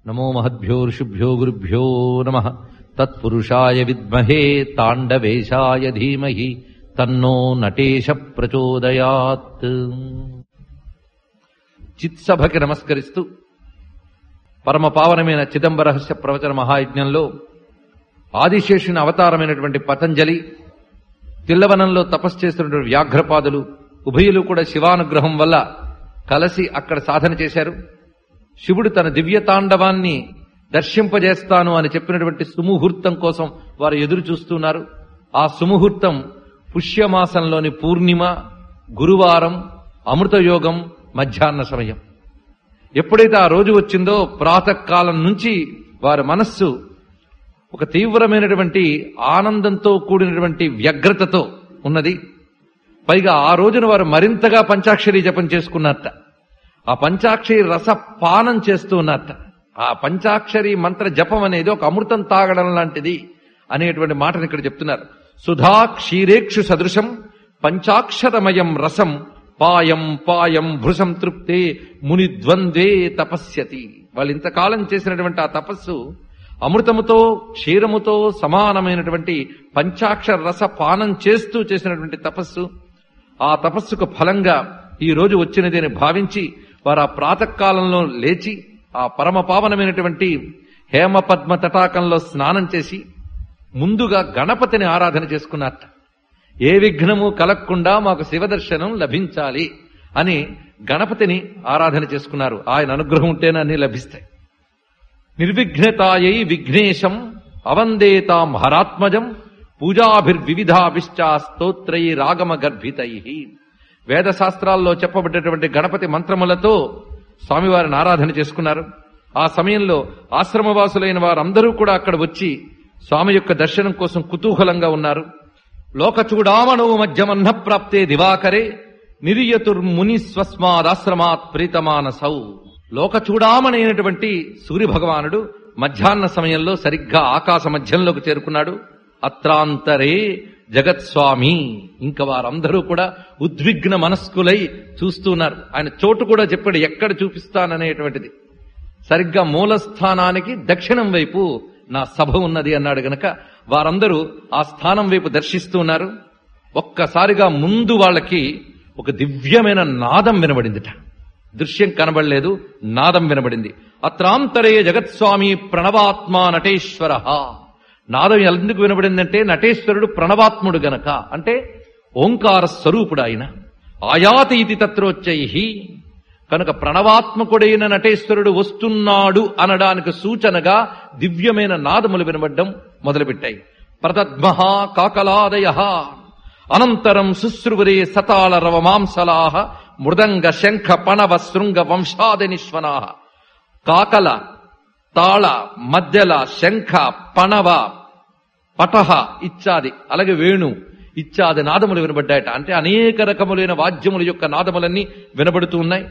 నమో మహద్భ్యో ఋషిభ్యో గురుభ్యో నమ తత్పురుషాయ విద్మహే తాండవేశాయ ధీమహి తన్నో నటేశ ప్రచోదయాత్ చిత్సభకి నమస్కరిస్తూ పరమ పావనమైన చిదంబరహస్య ప్రవచన మహాయజ్ఞంలో ఆదిశేషుని అవతారమైనటువంటి పతంజలి తిల్లవనంలో తపస్సు చేస్తున్నటువంటి వ్యాఘ్రపాదులు ఉభయులు కూడా శివానుగ్రహం వల్ల కలిసి అక్కడ సాధన చేశారు శివుడు తన దివ్య తాండవాన్ని దర్శింపజేస్తాను అని చెప్పినటువంటి సుముహూర్తం కోసం వారు ఎదురు చూస్తున్నారు ఆ సుముహూర్తం పుష్యమాసంలోని పూర్ణిమ గురువారం అమృతయోగం మధ్యాహ్న సమయం ఎప్పుడైతే ఆ రోజు వచ్చిందో ప్రాతకాలం నుంచి వారి మనస్సు ఒక తీవ్రమైనటువంటి ఆనందంతో కూడినటువంటి వ్యగ్రతతో ఉన్నది పైగా ఆ రోజున వారు మరింతగా పంచాక్షరి జపం చేసుకున్నట్ట ఆ పంచాక్షరి రస పానం చేస్తూ ఉన్నట్ట ఆ పంచాక్షరి మంత్ర జపం అనేది ఒక అమృతం తాగడం లాంటిది అనేటువంటి మాటను ఇక్కడ చెప్తున్నారు సుధా క్షీరేక్షు సదృశం పంచాక్షరమయం రసం పాయం పాయం భృశం తృప్తే ముని ద్వంద్వే తపస్యతి వాళ్ళు ఇంతకాలం చేసినటువంటి ఆ తపస్సు అమృతముతో క్షీరముతో సమానమైనటువంటి పంచాక్షర రస పానం చేస్తూ చేసినటువంటి తపస్సు ఆ తపస్సుకు ఫలంగా ఈ రోజు వచ్చినది అని భావించి వారు ఆ ప్రాతకాలంలో లేచి ఆ పరమ పావనమైనటువంటి హేమపద్మ తటాకంలో స్నానం చేసి ముందుగా గణపతిని ఆరాధన చేసుకున్నట్ట ఏ విఘ్నము కలగకుండా మాకు శివదర్శనం లభించాలి అని గణపతిని ఆరాధన చేసుకున్నారు ఆయన అనుగ్రహం ఉంటేనే అన్ని లభిస్తాయి నిర్విఘ్నతాయై విఘ్నేశం అవందేతాం హరాత్మజం పూజాభిర్వివిధాభిశ్చా స్తోత్రై రాగమ గర్భితై వేద శాస్త్రాల్లో చెప్పబడ్డటువంటి గణపతి మంత్రములతో స్వామివారిని ఆరాధన చేసుకున్నారు ఆ సమయంలో ఆశ్రమవాసులైన వారందరూ కూడా అక్కడ వచ్చి స్వామి యొక్క దర్శనం కోసం కుతూహలంగా ఉన్నారు లోకచూడామణువు మధ్యమన్న ప్రాప్తే దివాకరే నిర్యతుర్ముని స్వస్మాదాశ్రమాత్ ప్రీతమానసౌ లోకచూడామణైనటువంటి సూర్య భగవానుడు మధ్యాహ్న సమయంలో సరిగ్గా ఆకాశ మధ్యంలోకి చేరుకున్నాడు అత్రాంతరే జగత్స్వామి ఇంకా వారందరూ కూడా ఉద్విగ్న మనస్కులై చూస్తున్నారు ఆయన చోటు కూడా చెప్పాడు ఎక్కడ చూపిస్తాననేటువంటిది సరిగ్గా మూలస్థానానికి దక్షిణం వైపు నా సభ ఉన్నది అన్నాడు గనక వారందరూ ఆ స్థానం వైపు దర్శిస్తున్నారు ఒక్కసారిగా ముందు వాళ్ళకి ఒక దివ్యమైన నాదం వినబడిందిట దృశ్యం కనబడలేదు నాదం వినబడింది అత్రాంతరే జగత్స్వామి ప్రణవాత్మా నటేశ్వర నాదం ఎందుకు వినబడిందంటే నటేశ్వరుడు ప్రణవాత్ముడు గనక అంటే ఓంకార స్వరూపుడు ఆయన ఆయాతి ఇది తత్రోచ్చై కనుక ప్రణవాత్మకుడైన నటేశ్వరుడు వస్తున్నాడు అనడానికి సూచనగా దివ్యమైన నాదములు వినబడ్డం మొదలుపెట్టాయి ప్రతద్మహ కాకలాదయ అనంతరం శుశ్రువరే సతాళ రవ మాంసలాహ మృదంగ శంఖ పణవ శృంగ వంశాదినిశ్వనా కాకల తాళ మధ్యల శంఖ పణవ పటహ ఇత్యాది అలాగే వేణు ఇత్యాది నాదములు వినబడ్డాయట అంటే అనేక రకములైన వాద్యముల యొక్క నాదములన్నీ వినబడుతూ ఉన్నాయి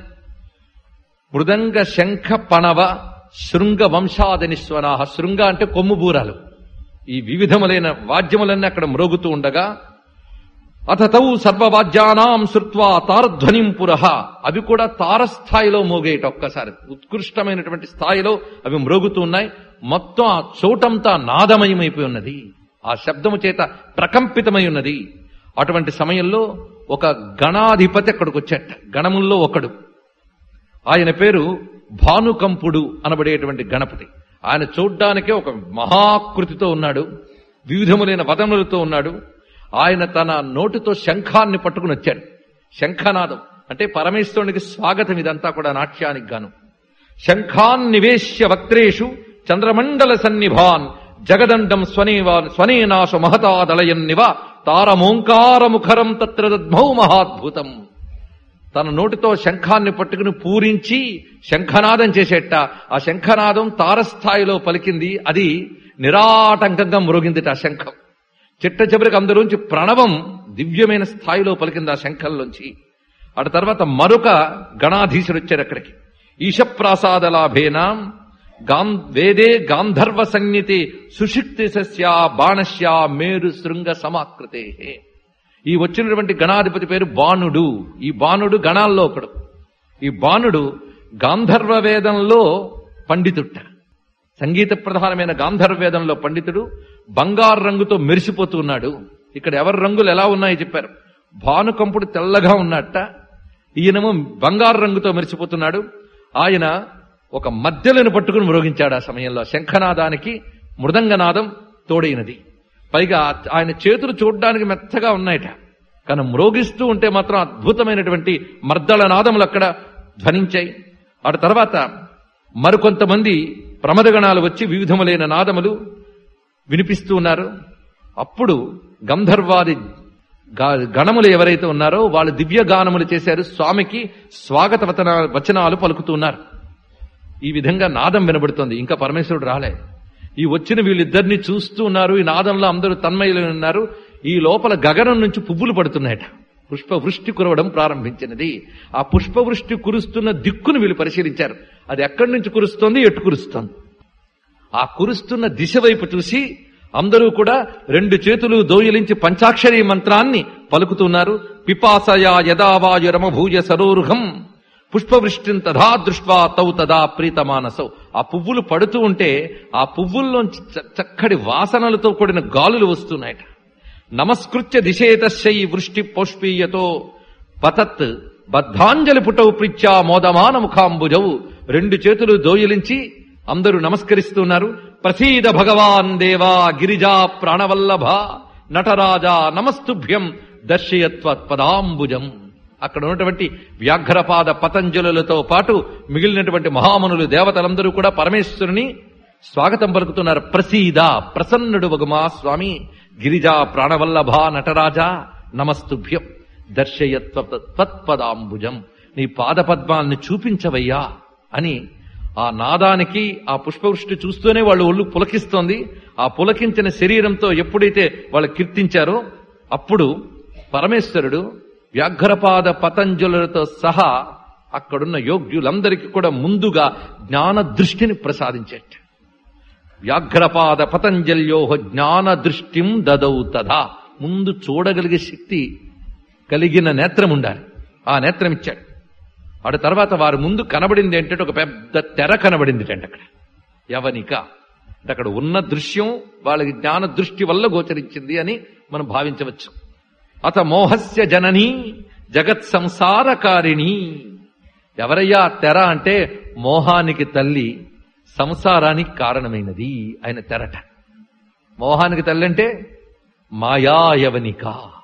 మృదంగ శంఖ పణవ శృంగ వంశాదినిశ్వనాహ శృంగ అంటే కొమ్ము బూరాలు ఈ వివిధములైన వాద్యములన్నీ అక్కడ మ్రోగుతూ ఉండగా అతతౌ సర్వవాద్యానాం శృత్వా తారధ్వనిం పురహ అవి కూడా తారస్థాయిలో మోగేట ఒక్కసారి ఉత్కృష్టమైనటువంటి స్థాయిలో అవి మ్రోగుతూ ఉన్నాయి మొత్తం ఆ చోటంతా నాదమయమైపోయి ఉన్నది ఆ శబ్దము చేత ప్రకంపితమై ఉన్నది అటువంటి సమయంలో ఒక గణాధిపతి అక్కడికి వచ్చేట గణముల్లో ఒకడు ఆయన పేరు భానుకంపుడు అనబడేటువంటి గణపతి ఆయన చూడ్డానికే ఒక మహాకృతితో ఉన్నాడు వివిధములైన వదములతో ఉన్నాడు ఆయన తన నోటితో శంఖాన్ని పట్టుకుని వచ్చాడు శంఖనాదం అంటే పరమేశ్వరునికి స్వాగతం ఇదంతా కూడా నాట్యానికి గాను శంఖాన్ నివేశ్య వక్త్రేషు చంద్రమండల సన్నిభాన్ జగదండం స్వనేవాన్ స్వనేనాశ మహతాదళయన్నివ తారమోంకారముఖరం తత్ర దద్మౌ మహాద్భుతం తన నోటితో శంఖాన్ని పట్టుకుని పూరించి శంఖనాదం చేసేట ఆ శంఖనాదం తారస్థాయిలో పలికింది అది నిరాటంకంగా మురుగిందిట ఆ శంఖం చిట్ట చివరికి అందులోంచి ప్రణవం దివ్యమైన స్థాయిలో పలికింది ఆ శంఖంలోంచి అటు తర్వాత మరొక గణాధీశుడు వచ్చారు అక్కడికి ఈశప్రాసాదలాభేనా గాం వేదే గాంధర్వ సంజ్ఞితే సుషిక్తి సస్యా బాణశ్యా మేరు శృంగ సమాకృతే ఈ వచ్చినటువంటి గణాధిపతి పేరు బాణుడు ఈ బాణుడు గణాల్లో ఒకడు ఈ బాణుడు గాంధర్వ వేదంలో పండితుట్ట సంగీత ప్రధానమైన గాంధర్వేదంలో పండితుడు బంగారు రంగుతో మెరిసిపోతూ ఉన్నాడు ఇక్కడ ఎవరి రంగులు ఎలా ఉన్నాయో చెప్పారు భానుకంపుడు తెల్లగా ఉన్నట్ట ఈయనము బంగారు రంగుతో మెరిసిపోతున్నాడు ఆయన ఒక మధ్యలను పట్టుకుని మ్రోగించాడు ఆ సమయంలో శంఖనాదానికి మృదంగనాదం తోడైనది పైగా ఆయన చేతులు చూడడానికి మెత్తగా ఉన్నాయట కానీ మ్రోగిస్తూ ఉంటే మాత్రం అద్భుతమైనటువంటి మర్దళ నాదములు అక్కడ ధ్వనించాయి ఆ తర్వాత మరికొంతమంది ప్రమదగణాలు వచ్చి వివిధములైన నాదములు వినిపిస్తూ ఉన్నారు అప్పుడు గంధర్వాది గా- గణములు ఎవరైతే ఉన్నారో వాళ్ళు దివ్య గానములు చేశారు స్వామికి స్వాగత వచన వచనాలు పలుకుతూ ఉన్నారు ఈ విధంగా నాదం వినబడుతోంది ఇంకా పరమేశ్వరుడు రాలే ఈ వచ్చిన వీళ్ళిద్దరిని చూస్తూ ఉన్నారు ఈ నాదంలో అందరూ తన్మయులు ఉన్నారు ఈ లోపల గగనం నుంచి పువ్వులు పడుతున్నాయట పుష్పవృష్టి కురవడం ప్రారంభించినది ఆ పుష్పవృష్టి కురుస్తున్న దిక్కును వీళ్ళు పరిశీలించారు అది ఎక్కడి నుంచి కురుస్తోంది ఎటు కురుస్తోంది ఆ కురుస్తున్న దిశ వైపు చూసి అందరూ కూడా రెండు చేతులు దోయలించి పంచాక్షరి మంత్రాన్ని పలుకుతున్నారు పిపాసయా యదావాయురమభూయ సరోరుహం పుష్పవృష్టిం తథా దృష్ట్వా తౌ తదా ప్రీతమానసౌ ఆ పువ్వులు పడుతూ ఉంటే ఆ పువ్వుల్లోంచి చ- చక్కటి వాసనలతో కూడిన గాలులు వస్తున్నాయట నమస్కృత్య దిశేతశై వృష్టి పౌష్పీయతో పతత్ బద్ధాంజలి పుటౌ ప్రీత్యా మోదమాన ముఖాంబుజౌ రెండు చేతులు దోయిలించి అందరూ నమస్కరిస్తున్నారు ప్రసీద భగవాన్ దేవా గిరిజా ప్రాణవల్లభ నటరాజా నమస్తుభ్యం దర్శయత్వ పదాంబుజం అక్కడ ఉన్నటువంటి వ్యాఘ్రపాద పతంజలులతో పాటు మిగిలినటువంటి మహామునులు దేవతలందరూ కూడా పరమేశ్వరుని స్వాగతం పలుకుతున్నారు ప్రసీద ప్రసన్నుడు వగుమా స్వామి గిరిజా ప్రాణవల్లభ నటరాజా నమస్తుభ్యం దర్శయత్వ తత్పదాంబుజం నీ పాదపద్మాల్ని చూపించవయ్యా అని ఆ నాదానికి ఆ పుష్పవృష్టి చూస్తూనే వాళ్ళు ఒళ్ళు పులకిస్తోంది ఆ పులకించిన శరీరంతో ఎప్పుడైతే వాళ్ళు కీర్తించారో అప్పుడు పరమేశ్వరుడు వ్యాఘ్రపాద పతంజలులతో సహా అక్కడున్న యోగ్యులందరికీ కూడా ముందుగా జ్ఞాన దృష్టిని ప్రసాదించేట వ్యాఘ్రపాద పతంజల్యో జ్ఞాన దృష్టిం దదౌ తథా ముందు చూడగలిగే శక్తి కలిగిన నేత్రం ఉండాలి ఆ నేత్రం ఇచ్చాడు ఆడ తర్వాత వారి ముందు కనబడింది ఏంటంటే ఒక పెద్ద తెర కనబడింది అంటే అక్కడ యవనిక అంటే అక్కడ ఉన్న దృశ్యం వాళ్ళకి జ్ఞాన దృష్టి వల్ల గోచరించింది అని మనం భావించవచ్చు అత మోహస్య జనని జగత్ సంసారకారిణి ఎవరయ్యా ఆ తెర అంటే మోహానికి తల్లి సంసారానికి కారణమైనది ఆయన తెరట మోహానికి తల్లి అంటే మాయాయవనిక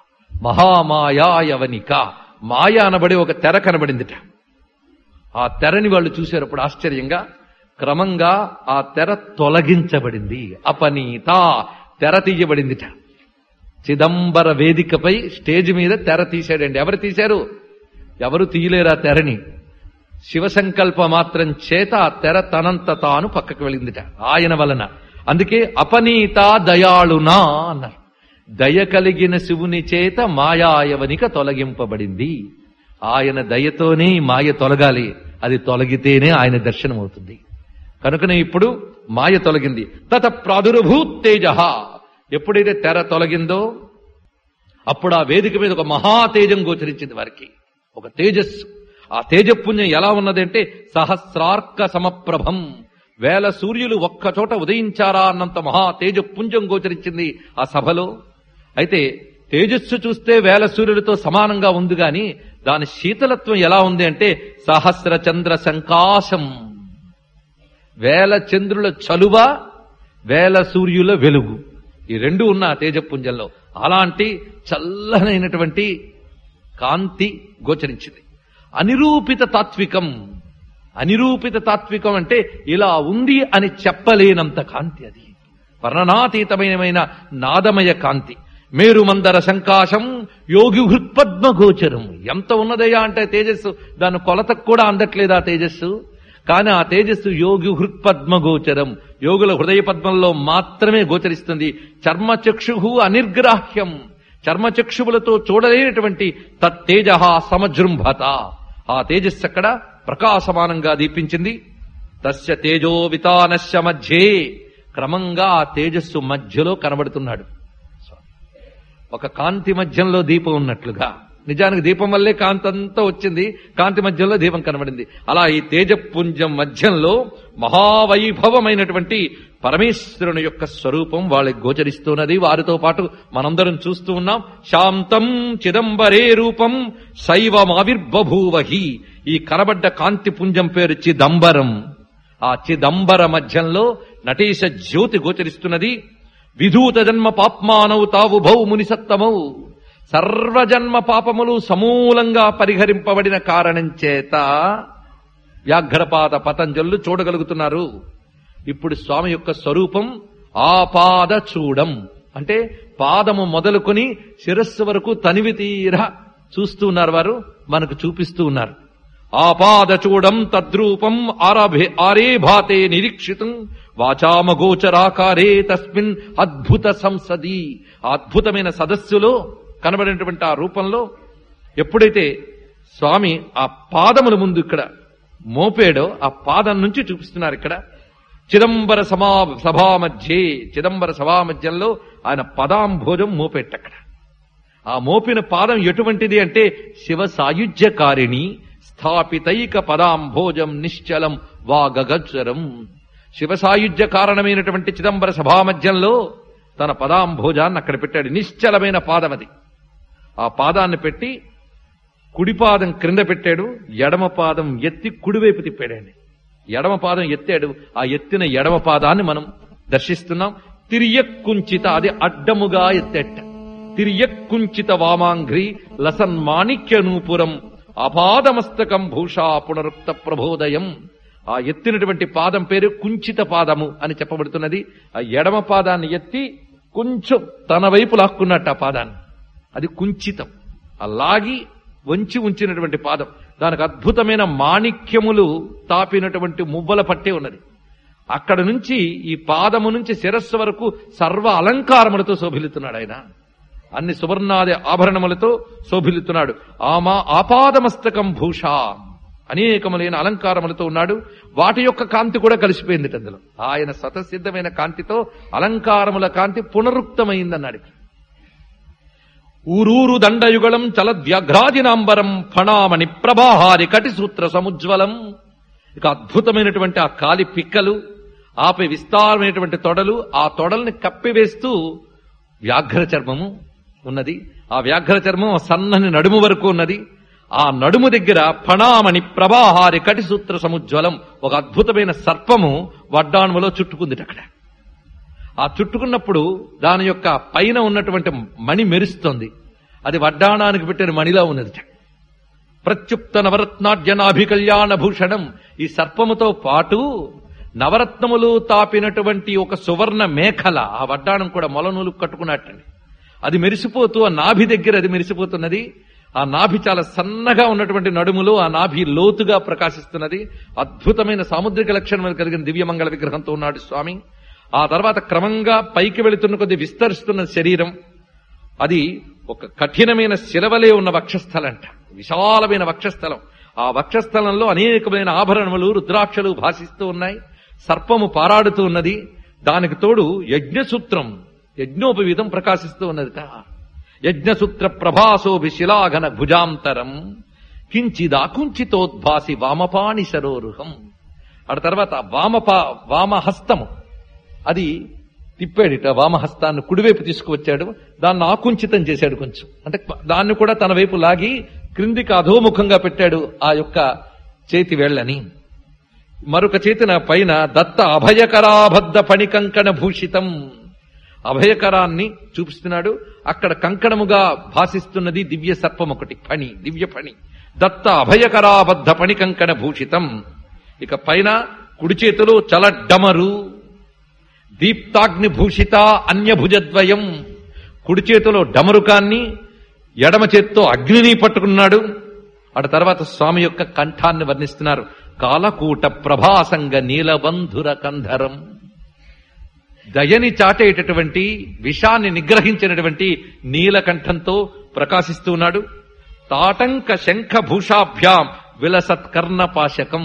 మహామాయాయవనిక మాయ అనబడి ఒక తెర కనబడిందిట ఆ తెరని వాళ్ళు చూసేటప్పుడు ఆశ్చర్యంగా క్రమంగా ఆ తెర తొలగించబడింది అపనీత తెర తీయబడిందిట చిదంబర వేదికపై స్టేజ్ మీద తెర తీశాడండి ఎవరు తీశారు ఎవరు తీయలేరు ఆ తెరని శివసంకల్ప మాత్రం చేత ఆ తెర తనంత తాను పక్కకు వెళ్ళిందిట ఆయన వలన అందుకే అపనీత దయాళునా అన్నారు దయ కలిగిన శివుని చేత మాయాయవనిక తొలగింపబడింది ఆయన దయతోనే ఈ మాయ తొలగాలి అది తొలగితేనే ఆయన దర్శనం అవుతుంది కనుకనే ఇప్పుడు మాయ తొలగింది తత ప్రాదుర్భూత్ తేజ ఎప్పుడైతే తెర తొలగిందో అప్పుడు ఆ వేదిక మీద ఒక మహా తేజం గోచరించింది వారికి ఒక తేజస్సు ఆ తేజపుణ్యం ఎలా ఉన్నదంటే సహస్రార్క సమప్రభం వేల సూర్యులు ఒక్కచోట ఉదయించారా అన్నంత మహా తేజపుంజం గోచరించింది ఆ సభలో అయితే తేజస్సు చూస్తే వేల సూర్యులతో సమానంగా ఉంది గాని దాని శీతలత్వం ఎలా ఉంది అంటే సహస్ర చంద్ర సంకాశం వేల చంద్రుల చలువ వేల సూర్యుల వెలుగు ఈ రెండు ఉన్న ఆ తేజపుంజంలో అలాంటి చల్లనైనటువంటి కాంతి గోచరించింది అనిరూపిత తాత్వికం అనిరూపిత తాత్వికం అంటే ఇలా ఉంది అని చెప్పలేనంత కాంతి అది వర్ణనాతీతమైన నాదమయ కాంతి మేరుమందర సంకాశం యోగి హృత్పద్మ గోచరం ఎంత ఉన్నదయ్యా అంటే తేజస్సు దాని కొలతకు కూడా అందట్లేదు ఆ తేజస్సు కానీ ఆ తేజస్సు యోగి హృత్పద్మ గోచరం యోగుల హృదయ పద్మంలో మాత్రమే గోచరిస్తుంది చర్మచక్షు అనిర్గ్రాహ్యం చర్మచక్షువులతో చూడలేనటువంటి తత్తేజ సమజృంభత ఆ తేజస్సు అక్కడ ప్రకాశమానంగా దీపించింది తస్య తేజో వితానస్య మధ్యే క్రమంగా ఆ తేజస్సు మధ్యలో కనబడుతున్నాడు ఒక కాంతి మధ్యంలో దీపం ఉన్నట్లుగా నిజానికి దీపం వల్లే కాంతి అంతా వచ్చింది కాంతి మధ్యంలో దీపం కనబడింది అలా ఈ తేజపుంజం మధ్యంలో మహావైభవమైనటువంటి పరమేశ్వరుని యొక్క స్వరూపం వాళ్ళకి గోచరిస్తున్నది వారితో పాటు మనందరం చూస్తూ ఉన్నాం శాంతం చిదంబరే రూపం శైవమావిర్బభూవహి ఈ కనబడ్డ కాంతి పుంజం పేరు చిదంబరం ఆ చిదంబర మధ్యంలో నటేశ జ్యోతి గోచరిస్తున్నది విధూత జన్మ పాప్మానవు తావు భౌ మునిసత్తమౌ సర్వజన్మ పాపములు సమూలంగా పరిహరింపబడిన కారణం చేత వ్యాఘ్రపాద పతంజలు చూడగలుగుతున్నారు ఇప్పుడు స్వామి యొక్క స్వరూపం ఆపాద చూడం అంటే పాదము మొదలుకొని శిరస్సు వరకు తనివి తీర చూస్తూ ఉన్నారు వారు మనకు చూపిస్తూ ఉన్నారు ఆపాద చూడం తద్రూపం ఆరభే ఆరే భాతే నిరీక్షితం వాచామగోచరాకారే తస్మిన్ అద్భుత సంసది ఆ అద్భుతమైన సదస్సులో కనబడినటువంటి ఆ రూపంలో ఎప్పుడైతే స్వామి ఆ పాదముల ముందు ఇక్కడ మోపేడో ఆ పాదం నుంచి చూపిస్తున్నారు ఇక్కడ చిదంబర సమా సభా మధ్యే చిదంబర సభా మధ్యంలో ఆయన పదాంభోజం మోపెట్టక్కడ ఆ మోపిన పాదం ఎటువంటిది అంటే శివ సాయుధ్యకారిణి స్థాపితైక పదాంభోజం నిశ్చలం వాగగచ్చరం శివ సాయుధ్య కారణమైనటువంటి చిదంబర సభామధ్యంలో తన పదాంభోజాన్ని అక్కడ పెట్టాడు నిశ్చలమైన పాదం అది ఆ పాదాన్ని పెట్టి కుడి పాదం క్రింద పెట్టాడు ఎడమ పాదం ఎత్తి కుడివైపు తిప్పాడండి ఎడమ పాదం ఎత్తాడు ఆ ఎత్తిన ఎడమ పాదాన్ని మనం దర్శిస్తున్నాం తిరియక్కుంచిత అది అడ్డముగా ఎత్తేట తిరియక్కుంచిత వామాంఘ్రి లసన్ మాణిక్య నూపురం అపాదమస్తకం భూషా పునరుక్త ప్రబోదయం ఆ ఎత్తినటువంటి పాదం పేరు కుంచిత పాదము అని చెప్పబడుతున్నది ఆ ఎడమ పాదాన్ని ఎత్తి కొంచెం తన వైపు లాక్కున్నట్టు ఆ పాదాన్ని అది కుంచితం ఆ లాగి వంచి ఉంచినటువంటి పాదం దానికి అద్భుతమైన మాణిక్యములు తాపినటువంటి మువ్వల పట్టే ఉన్నది అక్కడ నుంచి ఈ పాదము నుంచి శిరస్సు వరకు సర్వ అలంకారములతో శోభిల్లుతున్నాడు ఆయన అన్ని సువర్ణాది ఆభరణములతో శోభిల్లుతున్నాడు ఆమా ఆపాదమస్తకం భూషా అనేకములైన అలంకారములతో ఉన్నాడు వాటి యొక్క కాంతి కూడా కలిసిపోయింది అందులో ఆయన స్వతసిద్ధమైన కాంతితో అలంకారముల కాంతి పునరుక్తమైందన్నాడు ఊరూరు దండయుగళం చలద్వ్యఘ్రాజినాంబరం ఫణామణి ప్రభాహారి కటిసూత్ర సముజ్వలం ఇక అద్భుతమైనటువంటి ఆ కాలి పిక్కలు ఆపై విస్తారమైనటువంటి తొడలు ఆ తొడల్ని కప్పివేస్తూ వ్యాఘ్ర చర్మము ఉన్నది ఆ వ్యాఘ్ర చర్మం సన్నని నడుము వరకు ఉన్నది ఆ నడుము దగ్గర ఫణామణి ప్రభాహారి కటిసూత్ర సముజ్వలం ఒక అద్భుతమైన సర్పము వడ్డాణములో చుట్టుకుంది అక్కడ ఆ చుట్టుకున్నప్పుడు దాని యొక్క పైన ఉన్నటువంటి మణి మెరుస్తోంది అది వడ్డాణానికి పెట్టిన మణిలా ఉన్నది ప్రత్యుక్త నవరత్నాఢ్యనాభికల్యాణ భూషణం ఈ సర్పముతో పాటు నవరత్నములు తాపినటువంటి ఒక సువర్ణ మేఖల ఆ వడ్డాణం కూడా మొలనూలు కట్టుకున్నట్టండి అది మెరిసిపోతూ ఆ నాభి దగ్గర అది మెరిసిపోతున్నది ఆ నాభి చాలా సన్నగా ఉన్నటువంటి నడుములో ఆ నాభి లోతుగా ప్రకాశిస్తున్నది అద్భుతమైన సాముద్రిక లక్షణములు కలిగిన దివ్యమంగళ విగ్రహంతో ఉన్నాడు స్వామి ఆ తర్వాత క్రమంగా పైకి వెళుతున్న కొద్ది విస్తరిస్తున్న శరీరం అది ఒక కఠినమైన శిలవలే ఉన్న వక్షస్థలంట విశాలమైన వక్షస్థలం ఆ వక్షస్థలంలో అనేకమైన ఆభరణములు రుద్రాక్షలు భాషిస్తూ ఉన్నాయి సర్పము పారాడుతూ ఉన్నది దానికి తోడు యజ్ఞసూత్రం యజ్ఞోపవీతం ప్రకాశిస్తూ ఉన్నదిట యజ్ఞసూత్ర ప్రభాసోభి శిలాఘన భుజాంతరం కించిదాకుంచితోద్భాసి వామపాణి శరోరుహం ఆ తర్వాత వామపా వామహస్తము అది తిప్పాడిట వామహస్తాన్ని కుడివైపు తీసుకువచ్చాడు దాన్ని ఆకుంచితం చేశాడు కొంచెం అంటే దాన్ని కూడా తన వైపు లాగి క్రిందికి అధోముఖంగా పెట్టాడు ఆ యొక్క చేతి వేళ్ళని మరొక చేతిన పైన దత్త అభయకరాబద్ధ పణి కంకణ భూషితం అభయకరాన్ని చూపిస్తున్నాడు అక్కడ కంకణముగా భాసిస్తున్నది దివ్య సర్పం ఒకటి పణి దివ్య పణి దత్త అభయకరాబద్ధ పణి కంకణ భూషితం ఇక పైన కుడి చేతిలో చలడ్డమరు దీప్తాగ్ని భూషిత అన్యభుజద్వయం కుడి చేతిలో డమరుకాన్ని ఎడమ చేత్తో అగ్నిని పట్టుకున్నాడు అటు తర్వాత స్వామి యొక్క కంఠాన్ని వర్ణిస్తున్నారు కాలకూట ప్రభాసంగ నీలబంధుర కంధరం దయని చాటేటటువంటి విషాన్ని నిగ్రహించినటువంటి నీలకంఠంతో ప్రకాశిస్తూ ఉన్నాడు తాటంక శంఖ భూషాభ్యాం విలసత్కర్ణపాశకం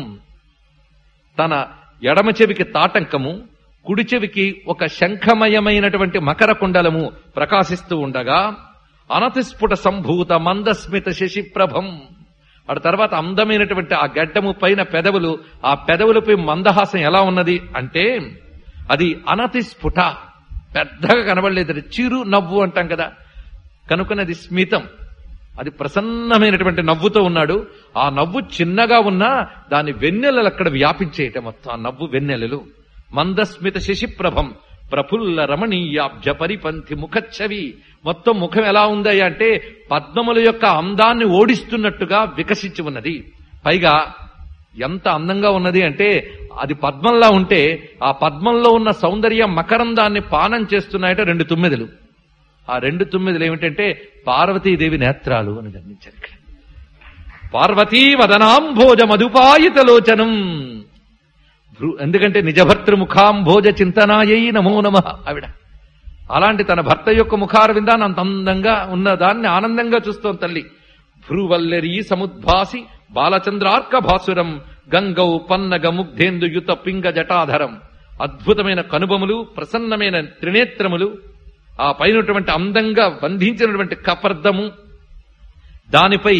తన ఎడమ చెవికి తాటంకము కుడి చెవికి ఒక శంఖమయమైనటువంటి మకర కుండలము ప్రకాశిస్తూ ఉండగా అనతిస్ఫుట సంభూత మందస్మిత శశిప్రభం ఆ తర్వాత అందమైనటువంటి ఆ గడ్డము పైన పెదవులు ఆ పెదవులపై మందహాసం ఎలా ఉన్నది అంటే అది అనతిస్ఫుట పెద్దగా కనబడలేదు అది చిరు నవ్వు అంటాం కదా కనుకని అది స్మితం అది ప్రసన్నమైనటువంటి నవ్వుతో ఉన్నాడు ఆ నవ్వు చిన్నగా ఉన్నా దాని వెన్నెలలు అక్కడ వ్యాపించేయట మొత్తం ఆ నవ్వు వెన్నెలలు మందస్మిత శశిప్రభం ప్రఫుల్ల రమణీయాబ్జ పరిపంథి ముఖచ్చవి మొత్తం ముఖం ఎలా ఉందయ్యా అంటే పద్మముల యొక్క అందాన్ని ఓడిస్తున్నట్టుగా వికసించి ఉన్నది పైగా ఎంత అందంగా ఉన్నది అంటే అది పద్మంలా ఉంటే ఆ పద్మంలో ఉన్న సౌందర్య మకరందాన్ని పానం చేస్తున్నాయట రెండు తుమ్మెదలు ఆ రెండు తొమ్మిదిలు ఏమిటంటే పార్వతీదేవి నేత్రాలు అని గమనించారు ఇక్కడ పార్వతీ వదనాంభోజ మధుపాయితలోచనం భ్రు- ఎందుకంటే నిజభర్తృ ముఖాంభోజ చింతనాయై నమో నమ ఆవిడ అలాంటి తన భర్త యొక్క ముఖార విందాన్ని అంత అందంగా ఉన్న దాన్ని ఆనందంగా చూస్తోంది తల్లి భ్రువల్లరీ సముద్భాసి బాలచంద్రార్క భాసురం గంగౌ పన్నగ ముగ్ధేందుయుత పింగ జటాధరం అద్భుతమైన కనుబములు ప్రసన్నమైన త్రినేత్రములు ఆ పైనటువంటి అందంగా బంధించినటువంటి కపర్దము దానిపై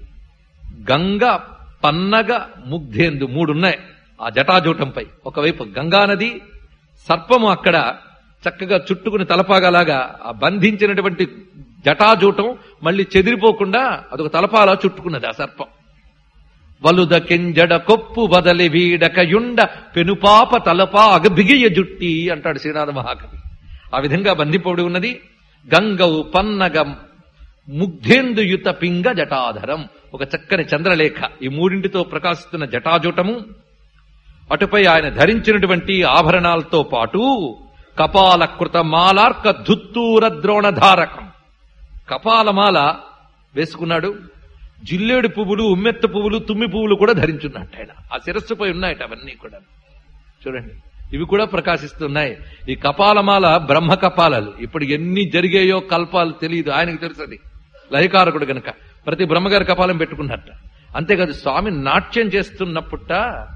గంగ పన్నగ ముగ్ధేందు మూడున్నాయి ఆ జటాజూటంపై ఒకవైపు గంగా నది సర్పము అక్కడ చక్కగా చుట్టుకుని తలపాగలాగా ఆ బంధించినటువంటి జటాజూటం మళ్ళీ చెదిరిపోకుండా అదొక తలపాలా చుట్టుకున్నది ఆ సర్పం వలుద కెంజడ కొప్పు బదలి వీడక యుండ పెనుపాప తలపా అగబిగియ జుట్టి అంటాడు శ్రీనాథ మహాకవి ఆ విధంగా బంధిపోడి ఉన్నది గంగవు పన్నగం ముగ్ధేందుయుత పింగ జటాధరం ఒక చక్కని చంద్రలేఖ ఈ మూడింటితో ప్రకాశిస్తున్న జటాజూటము అటుపై ఆయన ధరించినటువంటి ఆభరణాలతో పాటు కపాల కృత మాలార్క ధుత్తూర ద్రోణధారకం కపాలమాల వేసుకున్నాడు జిల్లేడు పువ్వులు ఉమ్మెత్త పువ్వులు తుమ్మి పువ్వులు కూడా ధరించున్నట్టు ఆయన ఆ శిరస్సుపై ఉన్నాయట అవన్నీ కూడా చూడండి ఇవి కూడా ప్రకాశిస్తున్నాయి ఈ కపాలమాల బ్రహ్మ కపాలాలు ఇప్పుడు ఎన్ని జరిగాయో కల్పాలు తెలియదు ఆయనకు తెలుసు అది లయకారకుడు గనక ప్రతి బ్రహ్మగారి కపాలం పెట్టుకున్నట్ట అంతేకాదు స్వామి నాట్యం చేస్తున్నప్పుట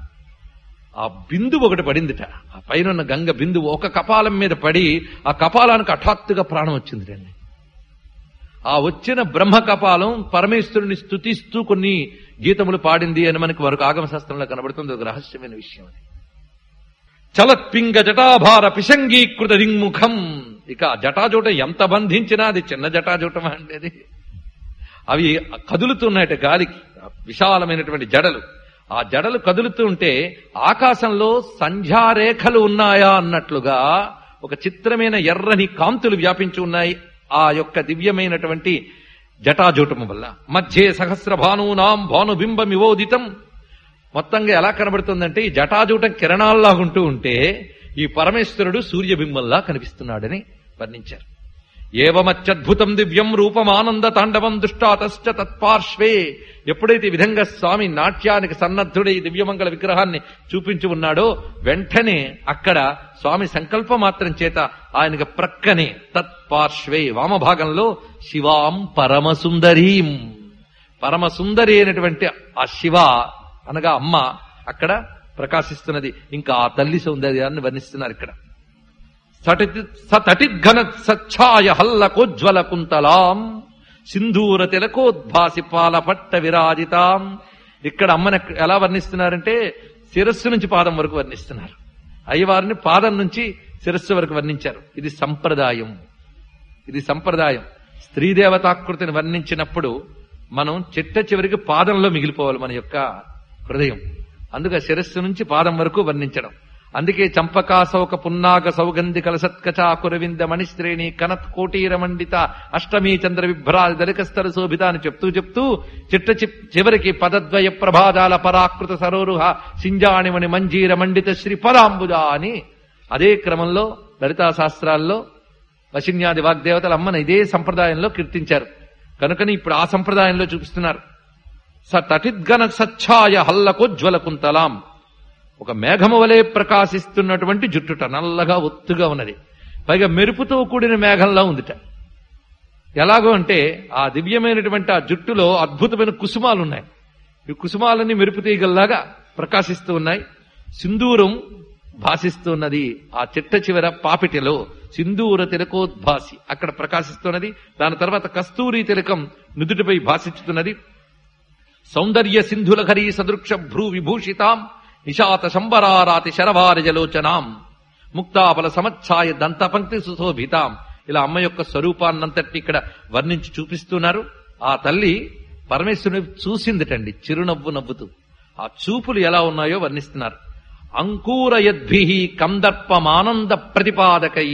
ఆ బిందువు ఒకటి పడిందిట ఆ పైన ఉన్న గంగ బిందువు ఒక కపాలం మీద పడి ఆ కపాలానికి హఠాత్తుగా ప్రాణం వచ్చింది రండి ఆ వచ్చిన బ్రహ్మ కపాలం పరమేశ్వరుని స్తుతిస్తూ కొన్ని గీతములు పాడింది అని మనకి మరొక ఆగమ శాస్త్రంలో కనబడుతుంది ఒక రహస్యమైన విషయం అది చలత్పింగ జటాభార పిశంగీకృత దింగ్ముఖం ఇక ఆ జటాజూట ఎంత బంధించినా అది చిన్న జటాజూటం అండి అది అవి కదులుతున్నాయట గాలికి ఆ విశాలమైనటువంటి జడలు ఆ జడలు కదులుతూ ఉంటే ఆకాశంలో సంధ్యారేఖలు ఉన్నాయా అన్నట్లుగా ఒక చిత్రమైన ఎర్రని కాంతులు వ్యాపించి ఉన్నాయి ఆ యొక్క దివ్యమైనటువంటి జటాజూటము వల్ల మధ్యే సహస్ర భానూనాం భానుబింబమివోదితం మొత్తంగా ఎలా కనబడుతుందంటే ఈ జటాజూటం కిరణాల్లాగుంటూ ఉంటే ఈ పరమేశ్వరుడు సూర్యబింబంలా కనిపిస్తున్నాడని వర్ణించారు ఏవమత్యద్భుతం దివ్యం రూపమానంద తాండవం దుష్టాతశ్చ తత్పార్శ్వే ఎప్పుడైతే ఈ విధంగా స్వామి నాట్యానికి సన్నద్ధుడై ఈ దివ్యమంగళ విగ్రహాన్ని చూపించి ఉన్నాడో వెంటనే అక్కడ స్వామి సంకల్ప మాత్రం చేత ఆయనకి ప్రక్కనే తత్పార్శ్వే వామభాగంలో శివాం పరమసుందరీం పరమసుందరి అయినటువంటి ఆ శివ అనగా అమ్మ అక్కడ ప్రకాశిస్తున్నది ఇంకా ఆ తల్లి సౌందర్యాన్ని వర్ణిస్తున్నారు ఇక్కడ సతటిద్ఘన సచ్ఛాయ హల్లకోజ్వల కుంతలాం సింధూర తిలకోద్భాసి పాల పట్ట విరాజితాం ఇక్కడ అమ్మని ఎక్క- ఎలా వర్ణిస్తున్నారంటే శిరస్సు నుంచి పాదం వరకు వర్ణిస్తున్నారు అయ్యవారిని పాదం నుంచి శిరస్సు వరకు వర్ణించారు ఇది సంప్రదాయం ఇది సంప్రదాయం స్త్రీ దేవతాకృతిని వర్ణించినప్పుడు మనం చిట్ట చివరికి పాదంలో మిగిలిపోవాలి మన యొక్క హృదయం అందుకే శిరస్సు నుంచి పాదం వరకు వర్ణించడం అందుకే చంపకా సౌక పున్నాగ సౌగంధి కలసత్కచా కురవింద మణిశ్రేణి కనత్ కోటీర మండిత అష్టమీ చంద్ర విభ్రాది దళికస్తర శోభిత అని చెప్తూ చెప్తూ చిట్ట చి- చివరికి పదద్వయ ప్రభాజాల పరాకృత సరోరుహ సింజాణిమణి మంజీర మండిత శ్రీ పదాంబుజ అని అదే క్రమంలో లలితా శాస్త్రాల్లో వశిన్యాది వాగ్దేవతల అమ్మను ఇదే సంప్రదాయంలో కీర్తించారు కనుకని ఇప్పుడు ఆ సంప్రదాయంలో చూపిస్తున్నారు స తటిద్గన సచ్ఛాయ హల్లకోజ్వల కుంతలాం ఒక మేఘము వలె ప్రకాశిస్తున్నటువంటి జుట్టుట నల్లగా ఒత్తుగా ఉన్నది పైగా మెరుపుతో కూడిన మేఘంలా ఉందిట ఎలాగో అంటే ఆ దివ్యమైనటువంటి ఆ జుట్టులో అద్భుతమైన కుసుమాలు ఉన్నాయి ఈ కుసుమాలన్నీ మెరుపు తీగల్లాగా ప్రకాశిస్తూ ఉన్నాయి సింధూరం భాసిస్తున్నది ఆ చిట్ట చివర పాపిటిలో సింధూర తిలకోద్భాసి అక్కడ ప్రకాశిస్తున్నది దాని తర్వాత కస్తూరి తిలకం నుదుటిపై భాషిస్తున్నది సౌందర్య సింధులహరి సదృక్ష భ్రూ విభూషితాం నిశాత శంబరారాతి శరవారజలోచనాం ముక్తాపల సమచ్ఛాయ దంతపంక్తి సుశోభితాం ఇలా అమ్మ యొక్క స్వరూపాన్నంతటి ఇక్కడ వర్ణించి చూపిస్తున్నారు ఆ తల్లి పరమేశ్వరుని చూసిందిటండి చిరునవ్వు నవ్వుతూ ఆ చూపులు ఎలా ఉన్నాయో వర్ణిస్తున్నారు అంకూరయద్భి కందర్పమానంద ప్రతిపాదకై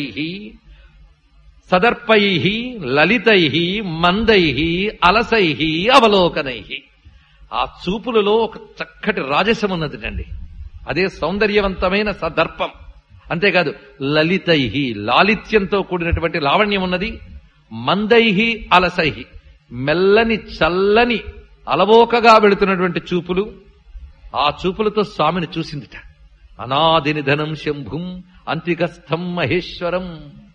సదర్పై లలితై మందై అలసై అవలోకనై ఆ చూపులలో ఒక చక్కటి రాజసం ఉన్నదిటండి అదే సౌందర్యవంతమైన సదర్పం అంతేకాదు లలితై లాలిత్యంతో కూడినటువంటి లావణ్యం ఉన్నది మందై అలసై మెల్లని చల్లని అలవోకగా వెళుతున్నటువంటి చూపులు ఆ చూపులతో స్వామిని చూసిందిట అనాదినిధనం శంభుం అంతికస్థం మహేశ్వరం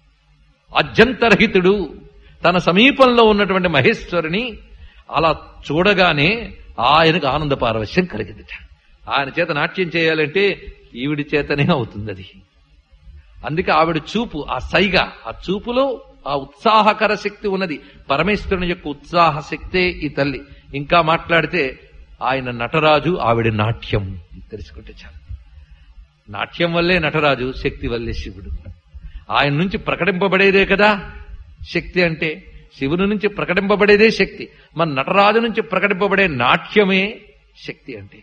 అజ్యంతరహితుడు తన సమీపంలో ఉన్నటువంటి మహేశ్వరుని అలా చూడగానే ఆయనకు ఆనంద పారవశ్యం కలిగిందిట ఆయన చేత నాట్యం చేయాలంటే ఈవిడి చేతనే అవుతుంది అది అందుకే ఆవిడ చూపు ఆ సైగ ఆ చూపులో ఆ ఉత్సాహకర శక్తి ఉన్నది పరమేశ్వరుని యొక్క ఉత్సాహ శక్తే ఈ తల్లి ఇంకా మాట్లాడితే ఆయన నటరాజు ఆవిడ నాట్యం తెలుసుకుంటే చాలు నాట్యం వల్లే నటరాజు శక్తి వల్లే శివుడు ఆయన నుంచి ప్రకటింపబడేదే కదా శక్తి అంటే శివుని నుంచి ప్రకటింపబడేదే శక్తి మన నటరాజు నుంచి ప్రకటింపబడే నాట్యమే శక్తి అంటే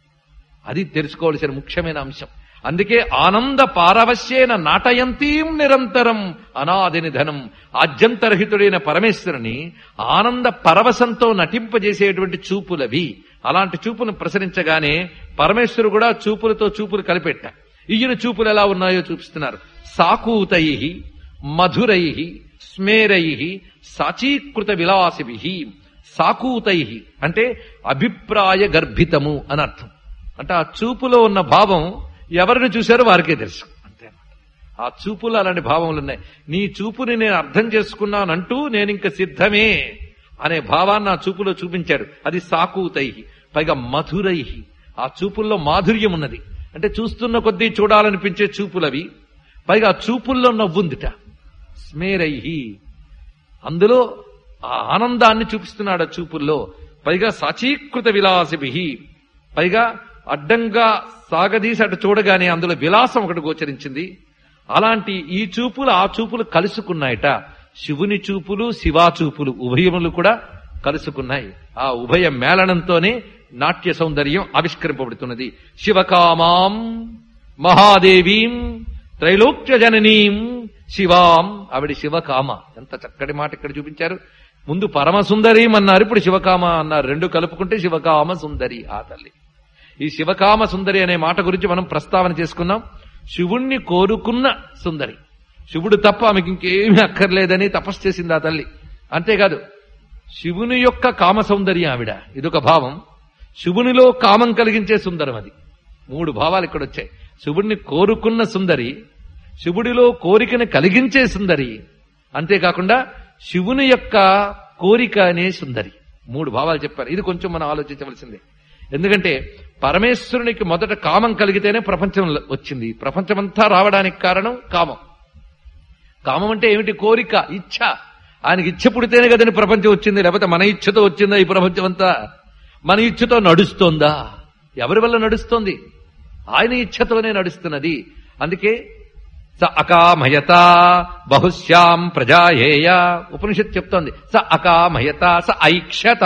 అది తెలుసుకోవాల్సిన ముఖ్యమైన అంశం అందుకే ఆనంద పారవశ్యేన నాటయంతీం నిరంతరం అనాది నిధనం ఆద్యంతరహితుడైన పరమేశ్వరుని ఆనంద పరవశంతో నటింపజేసేటువంటి చూపులవి అలాంటి చూపును ప్రసరించగానే పరమేశ్వరు కూడా చూపులతో చూపులు కలిపెట్ట ఈయన చూపులు ఎలా ఉన్నాయో చూపిస్తున్నారు సాకూతై మధురై స్మేరై సాచీకృత విలాసిభి సాకూతై అంటే అభిప్రాయ గర్భితము అని అర్థం అంటే ఆ చూపులో ఉన్న భావం ఎవరిని చూశారో వారికే తెలుసు అంతే ఆ చూపులో అలాంటి భావములు ఉన్నాయి నీ చూపుని నేను అర్థం చేసుకున్నానంటూ నేను ఇంక సిద్ధమే అనే భావాన్ని ఆ చూపులో చూపించాడు అది సాకూతై పైగా మధురై ఆ చూపుల్లో మాధుర్యం ఉన్నది అంటే చూస్తున్న కొద్దీ చూడాలనిపించే చూపులవి పైగా ఆ చూపుల్లో నవ్వుందిట స్మేరై అందులో ఆ ఆనందాన్ని చూపిస్తున్నాడు ఆ చూపుల్లో పైగా సాచీకృత విలాసిభి పైగా అడ్డంగా సాగదీసి అటు చూడగానే అందులో విలాసం ఒకటి గోచరించింది అలాంటి ఈ చూపులు ఆ చూపులు కలుసుకున్నాయట శివుని చూపులు శివా చూపులు ఉభయములు కూడా కలుసుకున్నాయి ఆ ఉభయ మేళనంతోనే నాట్య సౌందర్యం ఆవిష్కరింపబడుతున్నది శివకామాం మహాదేవీం త్రైలోక్య జననీం శివాం ఆవిడ శివకామ ఎంత చక్కటి మాట ఇక్కడ చూపించారు ముందు పరమ సుందరీం అన్నారు ఇప్పుడు శివకామ అన్నారు రెండు కలుపుకుంటే శివకామ సుందరి ఆ తల్లి ఈ శివకామ సుందరి అనే మాట గురించి మనం ప్రస్తావన చేసుకున్నాం శివుణ్ణి కోరుకున్న సుందరి శివుడు తప్ప ఆమెకి ఇంకేమీ అక్కర్లేదని తపస్సు చేసింది ఆ తల్లి అంతేకాదు శివుని యొక్క కామ సౌందర్యం ఆవిడ ఇదొక భావం శివునిలో కామం కలిగించే సుందరం అది మూడు భావాలు ఇక్కడ వచ్చాయి శివుణ్ణి కోరుకున్న సుందరి శివుడిలో కోరికను కలిగించే సుందరి అంతేకాకుండా శివుని యొక్క కోరిక అనే సుందరి మూడు భావాలు చెప్పారు ఇది కొంచెం మనం ఆలోచించవలసిందే ఎందుకంటే పరమేశ్వరునికి మొదట కామం కలిగితేనే ప్రపంచం వచ్చింది ప్రపంచమంతా రావడానికి కారణం కామం కామం అంటే ఏమిటి కోరిక ఇచ్ఛ ఆయనకి ఇచ్ఛ పుడితేనే కదండి ప్రపంచం వచ్చింది లేకపోతే మన ఇచ్ఛతో వచ్చిందా ఈ ప్రపంచం అంతా మన ఇచ్ఛతో నడుస్తోందా ఎవరి వల్ల నడుస్తోంది ఆయన ఇచ్ఛతోనే నడుస్తున్నది అందుకే స అకామయత బహుశ్యాం ప్రజాయేయ ఉపనిషత్ చెప్తోంది స అకామయత స ఐక్షత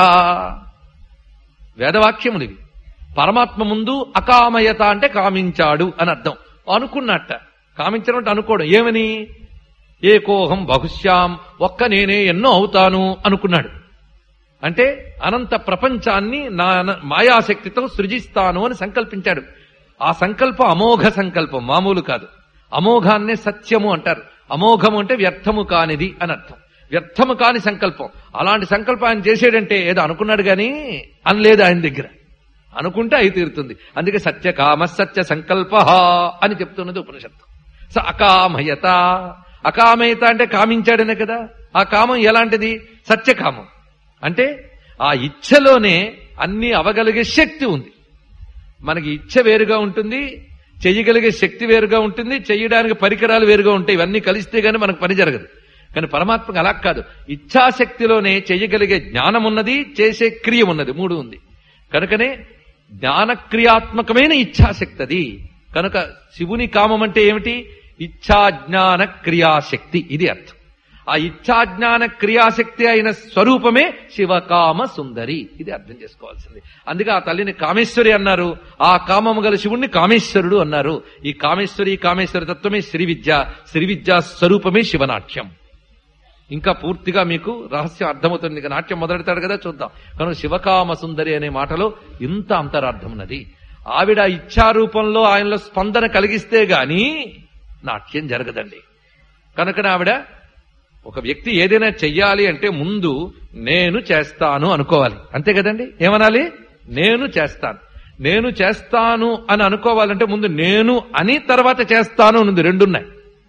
వేదవాక్యములు ఇవి పరమాత్మ ముందు అకామయత అంటే కామించాడు అని అర్థం అనుకున్నట్ట కామించడం అంటే అనుకోవడం ఏమని ఏకోహం బహుశ్యాం ఒక్క నేనే ఎన్నో అవుతాను అనుకున్నాడు అంటే అనంత ప్రపంచాన్ని నా మాయాశక్తితో సృజిస్తాను అని సంకల్పించాడు ఆ సంకల్పం అమోఘ సంకల్పం మామూలు కాదు అమోఘాన్నే సత్యము అంటారు అమోఘము అంటే వ్యర్థము కానిది అని అర్థం వ్యర్థము కాని సంకల్పం అలాంటి సంకల్పం ఆయన చేసేడంటే ఏదో అనుకున్నాడు గాని అనలేదు ఆయన దగ్గర అనుకుంటే అయి తీరుతుంది అందుకే సత్యకామ సత్య సంకల్ప అని చెప్తున్నది ఉపనిషత్తు స అకామయత అకామయత అంటే కామించాడనే కదా ఆ కామం ఎలాంటిది సత్యకామం అంటే ఆ ఇచ్ఛలోనే అన్ని అవగలిగే శక్తి ఉంది మనకి ఇచ్ఛ వేరుగా ఉంటుంది చెయ్యగలిగే శక్తి వేరుగా ఉంటుంది చెయ్యడానికి పరికరాలు వేరుగా ఉంటాయి ఇవన్నీ కలిస్తే గానీ మనకు పని జరగదు కానీ పరమాత్మకు అలా కాదు ఇచ్ఛాశక్తిలోనే చెయ్యగలిగే జ్ఞానం ఉన్నది చేసే క్రియ ఉన్నది మూడు ఉంది కనుకనే జ్ఞానక్రియాత్మకమైన ఇచ్ఛాశక్తి అది కనుక శివుని కామం అంటే ఏమిటి ఇచ్ఛాజ్ఞాన క్రియాశక్తి ఇది అర్థం ఆ ఇచ్ఛాజ్ఞాన క్రియాశక్తి అయిన స్వరూపమే శివకామ సుందరి ఇది అర్థం చేసుకోవాల్సింది అందుకే ఆ తల్లిని కామేశ్వరి అన్నారు ఆ కామము గల శివుణ్ణి కామేశ్వరుడు అన్నారు ఈ కామేశ్వరి కామేశ్వరి తత్వమే శ్రీ విద్య శ్రీ విద్యా స్వరూపమే శివనాట్యం ఇంకా పూర్తిగా మీకు రహస్యం అర్థమవుతుంది ఇక నాట్యం మొదలెడతాడు కదా చూద్దాం కనుక శివకామ సుందరి అనే మాటలో ఇంత అంతరార్థం ఉన్నది ఆవిడ ఇచ్ఛారూపంలో ఆయనలో స్పందన కలిగిస్తే గాని నాట్యం జరగదండి కనుక ఆవిడ ఒక వ్యక్తి ఏదైనా చెయ్యాలి అంటే ముందు నేను చేస్తాను అనుకోవాలి అంతే కదండి ఏమనాలి నేను చేస్తాను నేను చేస్తాను అని అనుకోవాలంటే ముందు నేను అని తర్వాత చేస్తాను ఉంది రెండున్నాయి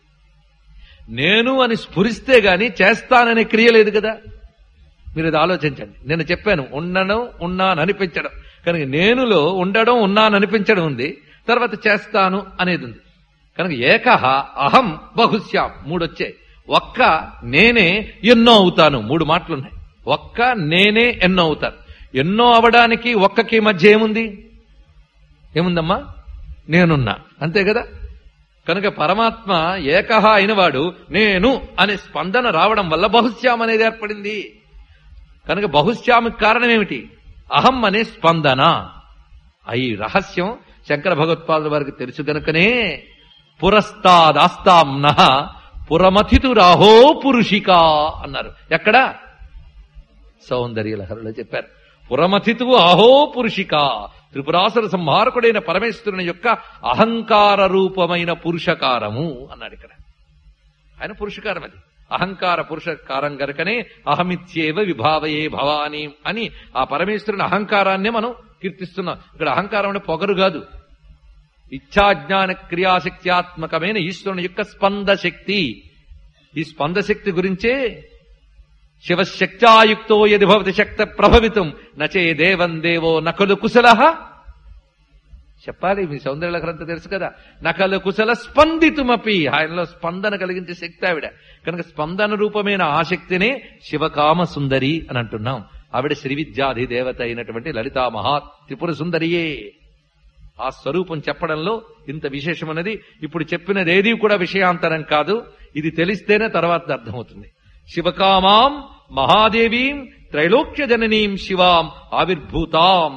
నేను అని స్ఫురిస్తే గాని చేస్తాననే క్రియ లేదు కదా మీరు ఇది ఆలోచించండి నేను చెప్పాను ఉండడం ఉన్నాను అనిపించడం కనుక నేనులో ఉండడం ఉన్నాను అనిపించడం ఉంది తర్వాత చేస్తాను అనేది ఉంది కనుక ఏకహ అహం బహుశ్యాం మూడు వచ్చాయి ఒక్క నేనే ఎన్నో అవుతాను మూడు మాటలున్నాయి ఒక్క నేనే ఎన్నో అవుతాను ఎన్నో అవడానికి ఒక్కకి మధ్య ఏముంది ఏముందమ్మా నేనున్నా అంతే కదా కనుక పరమాత్మ ఏకహ అయినవాడు నేను అనే స్పందన రావడం వల్ల బహుశ్యాం అనేది ఏర్పడింది కనుక బహుశ్యామికి కారణం ఏమిటి అహం అనే స్పందన ఈ రహస్యం శంకర భగవత్పాదుల వారికి తెలుసు గనుకనే పురస్తాదాస్తాంన పురమథితు రాహో పురుషిక అన్నారు ఎక్కడ సౌందర్య లహరిలో చెప్పారు పురమథితువు అహో పురుషిక త్రిపురాసుర సంహారకుడైన పరమేశ్వరుని యొక్క అహంకార రూపమైన పురుషకారము అన్నాడు ఇక్కడ ఆయన పురుషకారం అది అహంకార పురుషకారం గనుకనే అహమిత్యేవ విభావయే భవాని అని ఆ పరమేశ్వరుని అహంకారాన్నే మనం కీర్తిస్తున్నాం ఇక్కడ అహంకారం అంటే పొగరు కాదు ఇచ్ఛాజ్ఞాన క్రియాశక్త్యాత్మకమైన ఈశ్వరుని యొక్క స్పంద శక్తి ఈ స్పంద శక్తి గురించే శివశక్త్యాయుక్తో యది భవతి శక్త ప్రభవితం నచే దేవం దేవో నకలు కుశల చెప్పాలి మీ సౌందర్యలకరంతా తెలుసు కదా నకలు కుశల స్పందితుమపి ఆయనలో స్పందన కలిగించే శక్తి ఆవిడ కనుక స్పందన రూపమైన ఆ శక్తినే శివకామ సుందరి అని అంటున్నాం ఆవిడ శ్రీ విద్యాధి దేవత అయినటువంటి లలితా మహా త్రిపుర సుందరియే ఆ స్వరూపం చెప్పడంలో ఇంత విశేషమన్నది ఇప్పుడు చెప్పినది ఏది కూడా విషయాంతరం కాదు ఇది తెలిస్తేనే తర్వాత అర్థమవుతుంది శివకామాం మహాదేవీం త్రైలోక్య జననీం శివాం ఆవిర్భూతాం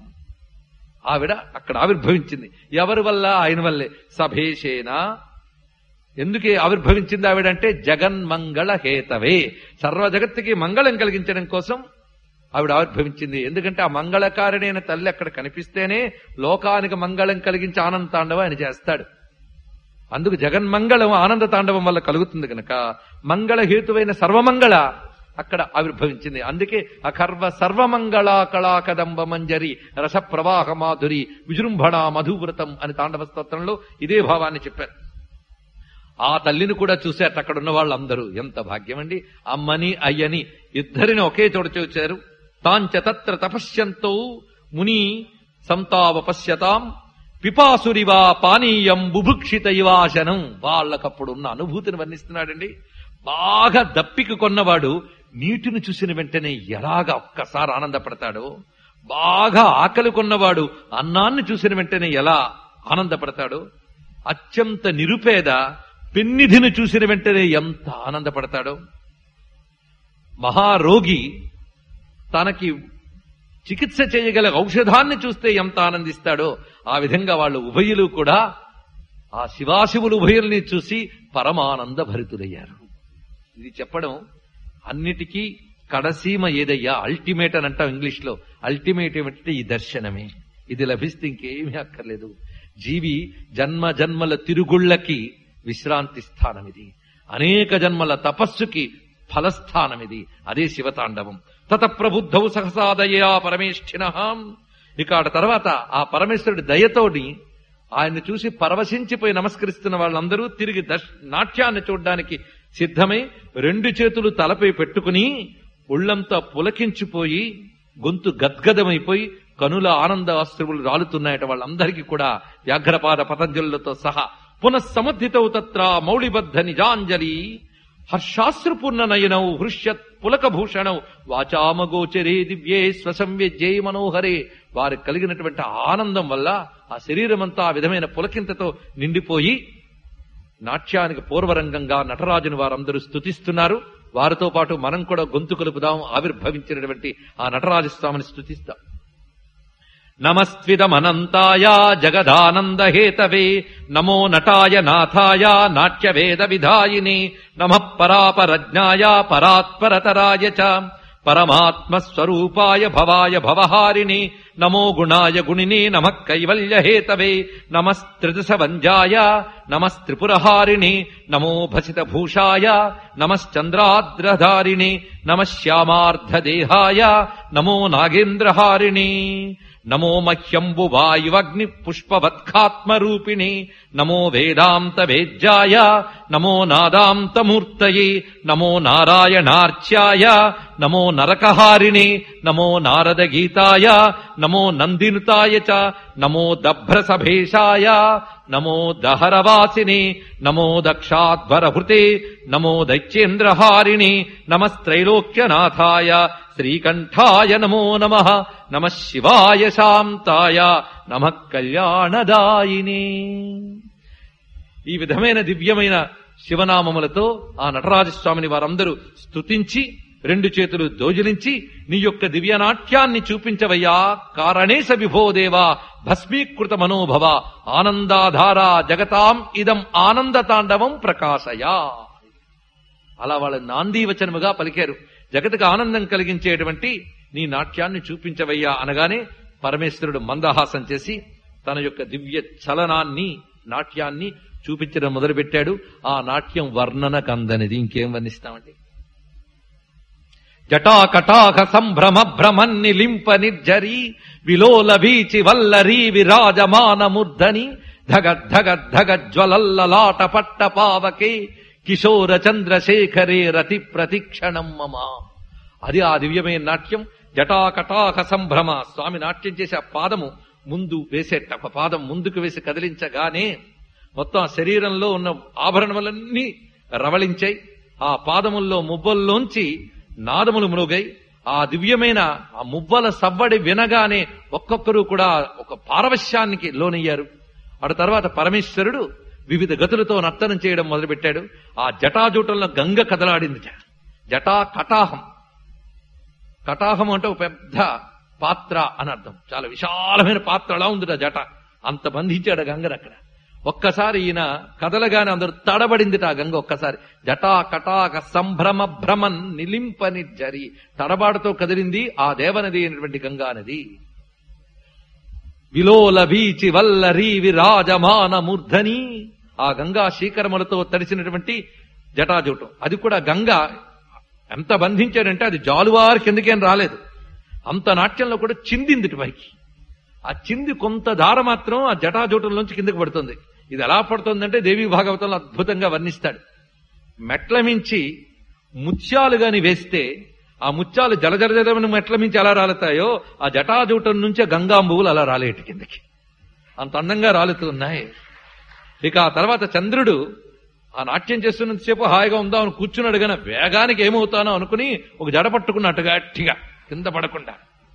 ఆవిడ అక్కడ ఆవిర్భవించింది ఎవరి వల్ల ఆయన వల్లే సభేషేన ఎందుకే ఆవిర్భవించింది ఆవిడంటే జగన్మంగళ హేతవే సర్వ జగత్తుకి మంగళం కలిగించడం కోసం ఆవిడ ఆవిర్భవించింది ఎందుకంటే ఆ మంగళకారిణైన తల్లి అక్కడ కనిపిస్తేనే లోకానికి మంగళం కలిగించి ఆనంద తాండవం ఆయన చేస్తాడు అందుకు జగన్మంగళం ఆనంద తాండవం వల్ల కలుగుతుంది కనుక మంగళ హేతువైన సర్వమంగళ అక్కడ ఆవిర్భవించింది అందుకే అకర్వ సర్వమంగళ కళా కదంబ మంజరి రస ప్రవాహ మాధురి విజృంభణ మధువ్రతం అని తాండవ స్తోత్రంలో ఇదే భావాన్ని చెప్పారు ఆ తల్లిని కూడా చూశారట అక్కడ ఉన్న వాళ్ళందరూ ఎంత భాగ్యం అండి అమ్మని అయ్యని ఇద్దరిని ఒకే చోట చూచారు తాంచ తత్ర తపశ్యంతో ముని సంతావపశ్యతాం పిపాసురివా పానీయం బుభుక్షిత ఇవాశనం వాళ్ళకప్పుడు ఉన్న అనుభూతిని వర్ణిస్తున్నాడండి బాగా దప్పికి కొన్నవాడు నీటిని చూసిన వెంటనే ఎలాగా ఒక్కసారి ఆనందపడతాడో బాగా ఆకలి కొన్నవాడు అన్నాన్ని చూసిన వెంటనే ఎలా ఆనందపడతాడో అత్యంత నిరుపేద పెన్నిధిని చూసిన వెంటనే ఎంత ఆనందపడతాడో మహారోగి తనకి చికిత్స చేయగల ఔషధాన్ని చూస్తే ఎంత ఆనందిస్తాడో ఆ విధంగా వాళ్ళు ఉభయులు కూడా ఆ శివాశివులు ఉభయుల్ని చూసి పరమానంద భరితులయ్యారు ఇది చెప్పడం అన్నిటికీ కడసీమ ఏదయ్యా అల్టిమేట్ అని అంటాం ఇంగ్లీష్ లో అల్టిమేట్ ఏమిటంటే ఈ దర్శనమే ఇది లభిస్తే ఇంకేమీ అక్కర్లేదు జీవి జన్మ జన్మల తిరుగుళ్ళకి విశ్రాంతి స్థానం ఇది అనేక జన్మల తపస్సుకి ఫలస్థానం ఇది అదే శివతాండవం తత ప్రబుద్ధౌ సహసాదయా పరమేష్ఠిన ఇక ఆడ తర్వాత ఆ పరమేశ్వరుడి దయతోని ఆయన్ని చూసి పరవశించిపోయి నమస్కరిస్తున్న వాళ్ళందరూ తిరిగి దర్శ నాట్యాన్ని చూడడానికి సిద్ధమై రెండు చేతులు తలపై పెట్టుకుని ఒళ్ళంతా పులకించిపోయి గొంతు గద్గదమైపోయి కనుల ఆనంద అశ్రువులు రాలుతున్నాయట వాళ్ళందరికీ కూడా వ్యాఘ్రపాద పతంజలులతో సహా పునఃసముద్ధితౌ తత్ర మౌళిబద్ధ నిజాంజలి హర్షాశ్రుపూర్ణ నయనౌ హృష్యత్ పులకభూషణౌ వాచామగోచరే దివ్యే స్వసంవ్యజ్యే మనోహరే వారికి కలిగినటువంటి ఆనందం వల్ల ఆ శరీరమంతా ఆ విధమైన పులకింతతో నిండిపోయి నాట్యానికి పూర్వరంగంగా నటరాజుని వారందరూ స్తుతిస్తున్నారు వారితో పాటు మనం కూడా గొంతు కలుపుదాం ఆవిర్భవించినటువంటి ఆ నటరాజస్వామిని స్తుతిస్తాం నమస్త్విదమనంతాయ జగదానంద హేతవే నమో నటాయ నాథాయ నాట్యవేద విధాయిని నమ పరాపరజ్ఞాయ పరాత్పరతరాయ చ పరమాత్మస్వరూపాయ భవాయ భవహారిణి నమో గుణాయ గుణిని నమ కైవల్య హేతవే నమస్త్రిదశవంజాయ నమస్త్రిపురహారిణి నమో భసిత భూషాయ నమశ్చంద్రాద్రధారిణి నమ శ్యామార్ధదేహాయ నమో నాగేంద్రహారిణి నమో మహ్యంబు వాయువగ్ని పుష్పవత్కాత్మరూపిణి నమో వేదాంత వేద్యాయ నమో నాదాంతమూర్తయే నమో నారాయణార్చ్యాయ నమో నరకహారిణి నమో నారద గీతాయ నమో నందినుతాయ చ నమో దభ్రసభేషాయ నమో దహరవాసిని నమో దక్షాధ్వరభృతే నమో దైత్యేంద్రహారిణి నమస్త్రైలోక్యనాథాయ శ్రీకంఠాయ నమో నమ నమ శివాయ శాంతాయ నమ కళ్యాణదాయిని ఈ విధమైన దివ్యమైన శివనామములతో ఆ నటరాజస్వామిని వారందరూ స్తుతించి రెండు చేతులు దోజలించి నీ యొక్క దివ్యనాట్యాన్ని చూపించవయ్యా కారణేశ విభోదేవా భస్మీకృత మనోభవ ఆనందాధార జగతాం ఇదం ఆనంద తాండవం ప్రకాశయా అలా వాళ్ళ నాందీవచనముగా పలికారు జగత్తుకు ఆనందం కలిగించేటువంటి నీ నాట్యాన్ని చూపించవయ్యా అనగానే పరమేశ్వరుడు మందహాసం చేసి తన యొక్క దివ్య చలనాన్ని నాట్యాన్ని చూపించడం మొదలుపెట్టాడు ఆ నాట్యం వర్ణన కందనిది ఇంకేం వర్ణిస్తామండి జటాకటాక సంభ్రమ భ్రమన్నిలింప నిర్జరి విలోల వీచి వల్లరీ విరాజమాన మూర్ధని ధగ ధగ ధగ జ్వలల్లలాట పట్ట పావకే కిశోర చంద్రశేఖరే రతి ప్రతిక్షణం మమ అది ఆ దివ్యమైన నాట్యం జటాకటాక సంభ్రమ స్వామి నాట్యం చేసే ఆ పాదము ముందు వేసేట ఒక పాదం ముందుకు వేసి కదిలించగానే మొత్తం ఆ శరీరంలో ఉన్న ఆభరణములన్నీ రవళించాయి ఆ పాదముల్లో మువ్వల్లోంచి నాదములు మ్రోగాయి ఆ దివ్యమైన ఆ మువ్వల సవ్వడి వినగానే ఒక్కొక్కరు కూడా ఒక పారవశ్యానికి లోనయ్యారు అటు తర్వాత పరమేశ్వరుడు వివిధ గతులతో నర్తనం చేయడం మొదలుపెట్టాడు ఆ జటాజూటంలో గంగ కదలాడింది జటా కటాహం కటాహం అంటే ఒక పెద్ద పాత్ర అని అర్థం చాలా విశాలమైన పాత్ర అలా ఉంది ఆ జట అంత బంధించాడు ఆ గంగను అక్కడ ఒక్కసారి ఈయన కదలగానే అందరూ తడబడింది ఆ గంగ ఒక్కసారి జటా కటాక సంభ్రమ భ్రమన్ నిలింప నిర్జరి తడబాటుతో కదిలింది ఆ దేవనది అయినటువంటి గంగా నది విలోల బీచి వల్లరి విరాజమాన మూర్ధని ఆ గంగా శీకరములతో తడిసినటువంటి జటాజూటం అది కూడా గంగ ఎంత బంధించాడంటే అది జాలువారి కిందకేం రాలేదు అంత నాట్యంలో కూడా చిందింది పైకి ఆ చింది కొంత దార మాత్రం ఆ జటాజూటంలోంచి కిందకి పడుతుంది ఇది ఎలా పడుతుందంటే దేవి భాగవతంలో అద్భుతంగా వర్ణిస్తాడు మెట్ల మించి ముత్యాలు గాని వేస్తే ఆ ముత్యాలు జలజలజలమని మెట్ల మించి ఎలా రాలుతాయో ఆ జటాజూటం నుంచే గంగాంబువులు అలా రాలేటి కిందకి అంత అందంగా రాలుతున్నాయి ఇక ఆ తర్వాత చంద్రుడు ఆ నాట్యం చేస్తున్నంతసేపు హాయిగా ఉందామని కూర్చున్నాడు గాని వేగానికి ఏమవుతానో అనుకుని ఒక జడ పట్టుకున్నట్టుగా గట్టిగా కింద పడకుండా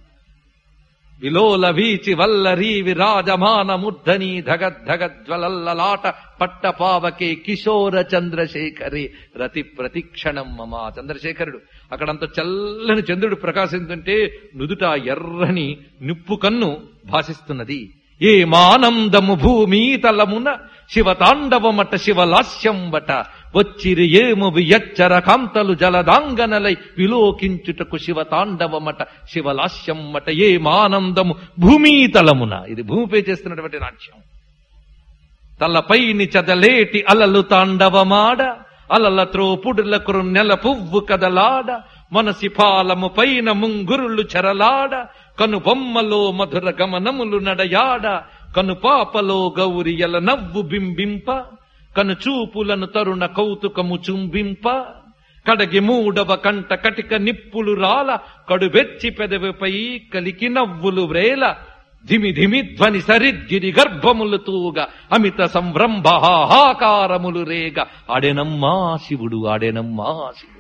విలోల వీచి వల్లరి విరాజమాన ముర్ధని ధగద్ధగజ్వలల్లలాట పట్ట పావకే కిశోర చంద్రశేఖరి రతి ప్రతిక్షణం మమ చంద్రశేఖరుడు అక్కడంత చల్లని చంద్రుడు ప్రకాశిస్తుంటే నుదుట ఎర్రని నిప్పు కన్ను భాషిస్తున్నది ఏ మానందము భూమి తలమున శివతాండవమట శివలాస్యం వట వచ్చిరి ఏము వియచ్చర కాంతలు జలదాంగనలై విలోకించుటకు శివతాండవమట శివలాస్యం మట ఏ మానందము భూమితలమున ఇది భూమిపై చేస్తున్నటువంటి నాట్యం తలపైని చదలేటి అలలు తాండవమాడ అలల త్రోపుడుల నెల పువ్వు కదలాడ మనసి పాలము పైన ముంగురులు చెరలాడ కను బొమ్మలో మధుర గమనములు నడయాడ కను పాపలో గౌరియల నవ్వు బింబింప కను చూపులను తరుణ కౌతుకము చుంబింప కడగి మూడవ కంట కటిక నిప్పులు రాల కడుబెచ్చి పెదవిపై కలికి నవ్వులు వ్రేల ధిమి ధిమి ధ్వని సరిద్గిరి గర్భములు తూగ అమిత సంభ్రంభ హాహాకారములు రేగ ఆడెనమ్మా శివుడు ఆడెనమ్మా శివుడు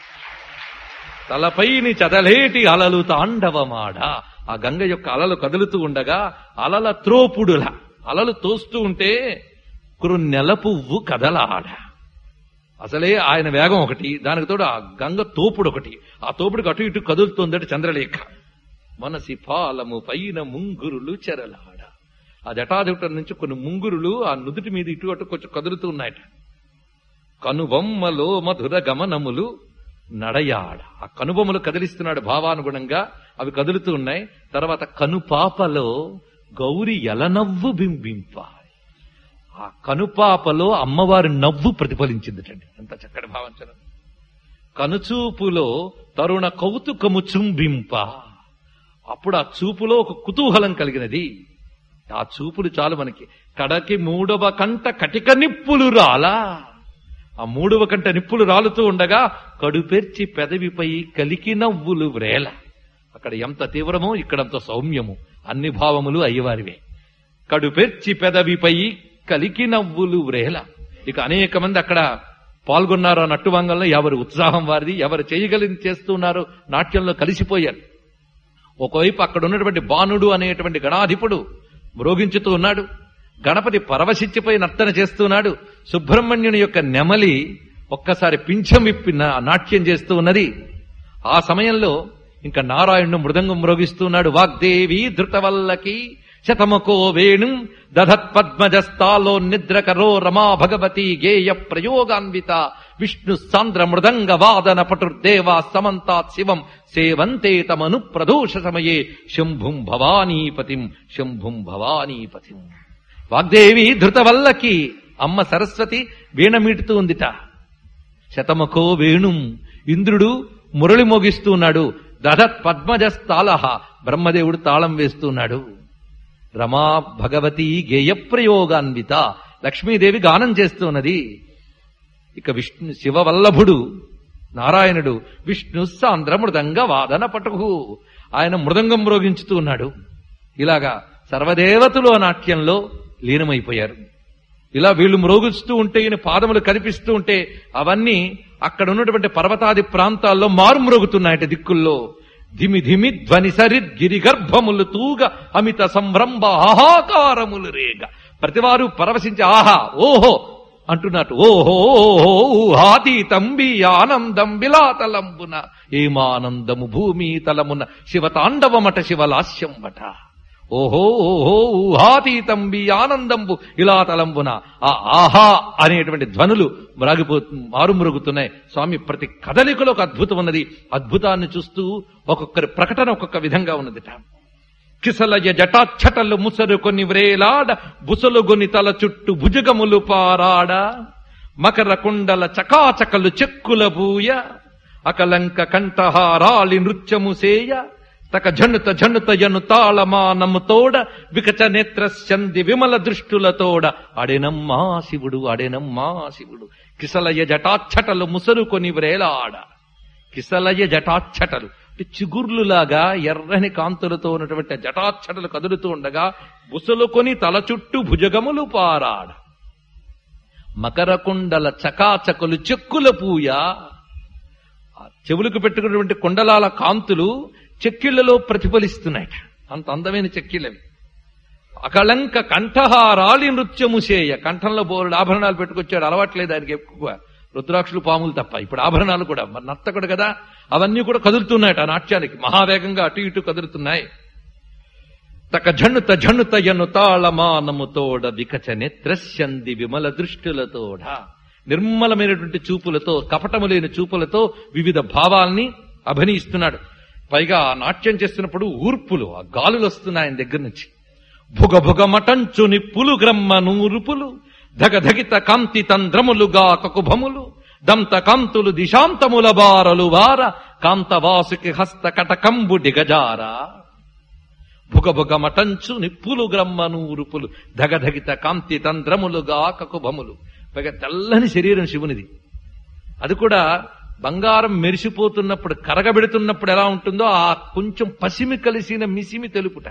తలపైని చదలేటి అలలు తాండవమాడ ఆ గంగ యొక్క అలలు కదులుతూ ఉండగా అలల త్రోపుడుల అలలు తోస్తూ ఉంటే కృన్నెల పువ్వు కదలాడ అసలే ఆయన వేగం ఒకటి దానికి తోడు ఆ గంగ తోపుడు ఒకటి ఆ తోపుడికి అటు ఇటు కదులుతోందట చంద్రలేఖ మనసి పాలము పైన ముంగురులు చెరలాడ ఆ జటాజుట నుంచి కొన్ని ముంగురులు ఆ నుదుటి మీద ఇటు అటు కొంచెం కదులుతూ ఉన్నాయట కనుబొమ్మలో మధుర గమనములు నడయాడ ఆ కనుబొమ్మలు కదిలిస్తున్నాడు భావానుగుణంగా అవి కదులుతూ ఉన్నాయి తర్వాత కనుపాపలో గౌరి ఎలనవ్వు బింబింప ఆ కనుపాపలో అమ్మవారి నవ్వు ప్రతిఫలించిందిటండి ఎంత చక్కటి భావించడం కనుచూపులో తరుణ కౌతుకము చుంబింప అప్పుడు ఆ చూపులో ఒక కుతూహలం కలిగినది ఆ చూపులు చాలు మనకి కడకి మూడవ కంట కటిక నిప్పులు రాలా ఆ మూడవ కంట నిప్పులు రాలుతూ ఉండగా కడుపెర్చి పెదవిపై కలికి నవ్వులు వ్రేల అక్కడ ఎంత తీవ్రమో ఇక్కడంత సౌమ్యము అన్ని భావములు అయ్యవారివే కడుపెర్చి పెదవిపై కలికి నవ్వులు వ్రేల ఇక అనేక మంది అక్కడ పాల్గొన్నారు ఆ నట్టువంగంలో ఎవరి ఉత్సాహం వారిది ఎవరు చేయగలిగింది చేస్తున్నారు నాట్యంలో కలిసిపోయారు ఒకవైపు అక్కడ ఉన్నటువంటి బాణుడు అనేటువంటి గణాధిపుడు మ్రోగించుతూ ఉన్నాడు గణపతి పరవశిచ్చిపోయి నర్తన చేస్తున్నాడు సుబ్రహ్మణ్యుని యొక్క నెమలి ఒక్కసారి పింఛం విప్పి నా- నాట్యం చేస్తూ ఉన్నది ఆ సమయంలో ఇంకా నారాయణుడు మృదంగం మ్రోగిస్తున్నాడు వాగ్దేవి ధృతవల్లకి శతముకో వేణుం దధత్ పద్మజస్తాలో నిద్రకరో రమా భగవతి గేయ ప్రయోగాన్విత విష్ణు సాంద్ర మృదంగ వాదన పటుర్దేవా సమంతాత్ శివం సేవంతే తమను ప్రదోష సమయే శంభుం భవానీపతిం శంభుం భవానీపతిం వాగ్దేవి ధృతవల్లకి అమ్మ సరస్వతి వీణ మీటుతూ ఉందిట శతముఖో వేణుం ఇంద్రుడు మురళి మోగిస్తున్నాడు దధత్ పద్మజస్తాళహ బ్రహ్మదేవుడు తాళం వేస్తున్నాడు రమా భగవతి గేయ ప్రయోగాన్విత లక్ష్మీదేవి గానం చేస్తున్నది ఇక విష్ణు శివవల్లభుడు నారాయణుడు విష్ణు సాంద్ర మృదంగ వాదన పటుహు ఆయన మృదంగం మ్రోగించుతూ ఉన్నాడు ఇలాగా సర్వదేవతలు ఆ నాట్యంలో లీనమైపోయారు ఇలా వీళ్ళు మ్రోగిస్తూ ఉంటే ఈయన పాదములు కనిపిస్తూ ఉంటే అవన్నీ అక్కడ ఉన్నటువంటి పర్వతాది ప్రాంతాల్లో మారు మ్రోగుతున్నాయట దిక్కుల్లో ధిమి ధిమి ధ్వని సరిద్ గిరి గర్భములు తూగ అమిత సంభ్రంభ ఆహాకారములు రేగ ప్రతివారు పరవశించి ఆహా ఓహో అంటున్నట్టు ఓహో ఓహో ఊహాతీతంబి ఆనందం విలాతలంబున ఏమానందము భూమి తలమున శివతాండవమట శివలాస్యం వట ఓహో ఓహో ఊహాతీతంబి ఆనందంబు ఇలా తలంబున ఆ ఆహా అనేటువంటి ధ్వనులు మ్రాగిపో మారుమ్రుగుతున్నాయి స్వామి ప్రతి కదలికలో ఒక అద్భుతం ఉన్నది అద్భుతాన్ని చూస్తూ ఒక్కొక్కరి ప్రకటన ఒక్కొక్క విధంగా ఉన్నదిట కిసలయ జటాక్షటలు ముసరు కొన్ని వ్రేలాడ బుసలుగొని తల చుట్టూ భుజగములు పారాడ మకర కుండల చకాచకలు చెక్కుల బూయ అకలంక కంఠహారాలి నృత్యము సేయ తక జనుత జనుత యను తాళమానము తోడ వికచ నేత్ర సంధి విమల దృష్టులతోడ అడెనమ్మా శివుడు అడెనమ్మా శివుడు కిసలయ జటాక్షటలు ముసరుకొని వ్రేలాడ కిసలయ జటాక్షటలు అంటే చిగుర్లులాగా ఎర్రని కాంతులతో ఉన్నటువంటి ఆ జటాక్షటలు కదులుతూ ఉండగా బుసలుకొని తల చుట్టూ భుజగములు పారాడ మకరకుండల చకాచకులు చెక్కుల పూయ ఆ చెవులకు పెట్టుకున్నటువంటి కుండలాల కాంతులు చెక్కిళ్లలో ప్రతిఫలిస్తున్నాయి అంత అందమైన చెక్కిళ్ళవి అకళంక కంఠహారాలి నృత్యము చేయ కంఠంలో బోరుడు ఆభరణాలు పెట్టుకొచ్చాడు అలవాట్లేదు ఆయనకి ఎక్కువ రుద్రాక్షులు పాములు తప్ప ఇప్పుడు ఆభరణాలు కూడా మరి నర్తకుడు కదా అవన్నీ కూడా కదులుతున్నాయట ఆ నాట్యానికి మహావేగంగా అటు ఇటు కదులుతున్నాయి తక జణుత జణుత యను తాళమానముతోడ వికచ నేత్రస్యంది విమల దృష్టిలతోడ నిర్మలమైనటువంటి చూపులతో కపటము లేని చూపులతో వివిధ భావాల్ని అభినయిస్తున్నాడు పైగా ఆ నాట్యం చేస్తున్నప్పుడు ఊర్పులు ఆ గాలులు వస్తున్నాయి ఆయన దగ్గర నుంచి భుగ భుగ మటంచు నిప్పులు గ్రమ్మ నూరుపులు ధగధగిత కాంతి తంద్రములుగా కకుభములు దంత కాంతులు దిశాంతముల బారలు వార కాంతవాసుకి హస్త కటకంబు డిగజారా భుగ భుగ మటంచు నిప్పులు గ్రమ్మ నూరుపులు ధగధగిత కాంతి తంద్రములుగా కకుభములు పైగా తెల్లని శరీరం శివునిది అది కూడా బంగారం మెరిసిపోతున్నప్పుడు కరగబెడుతున్నప్పుడు ఎలా ఉంటుందో ఆ కొంచెం పసిమి కలిసిన మిసిమి తెలుపుట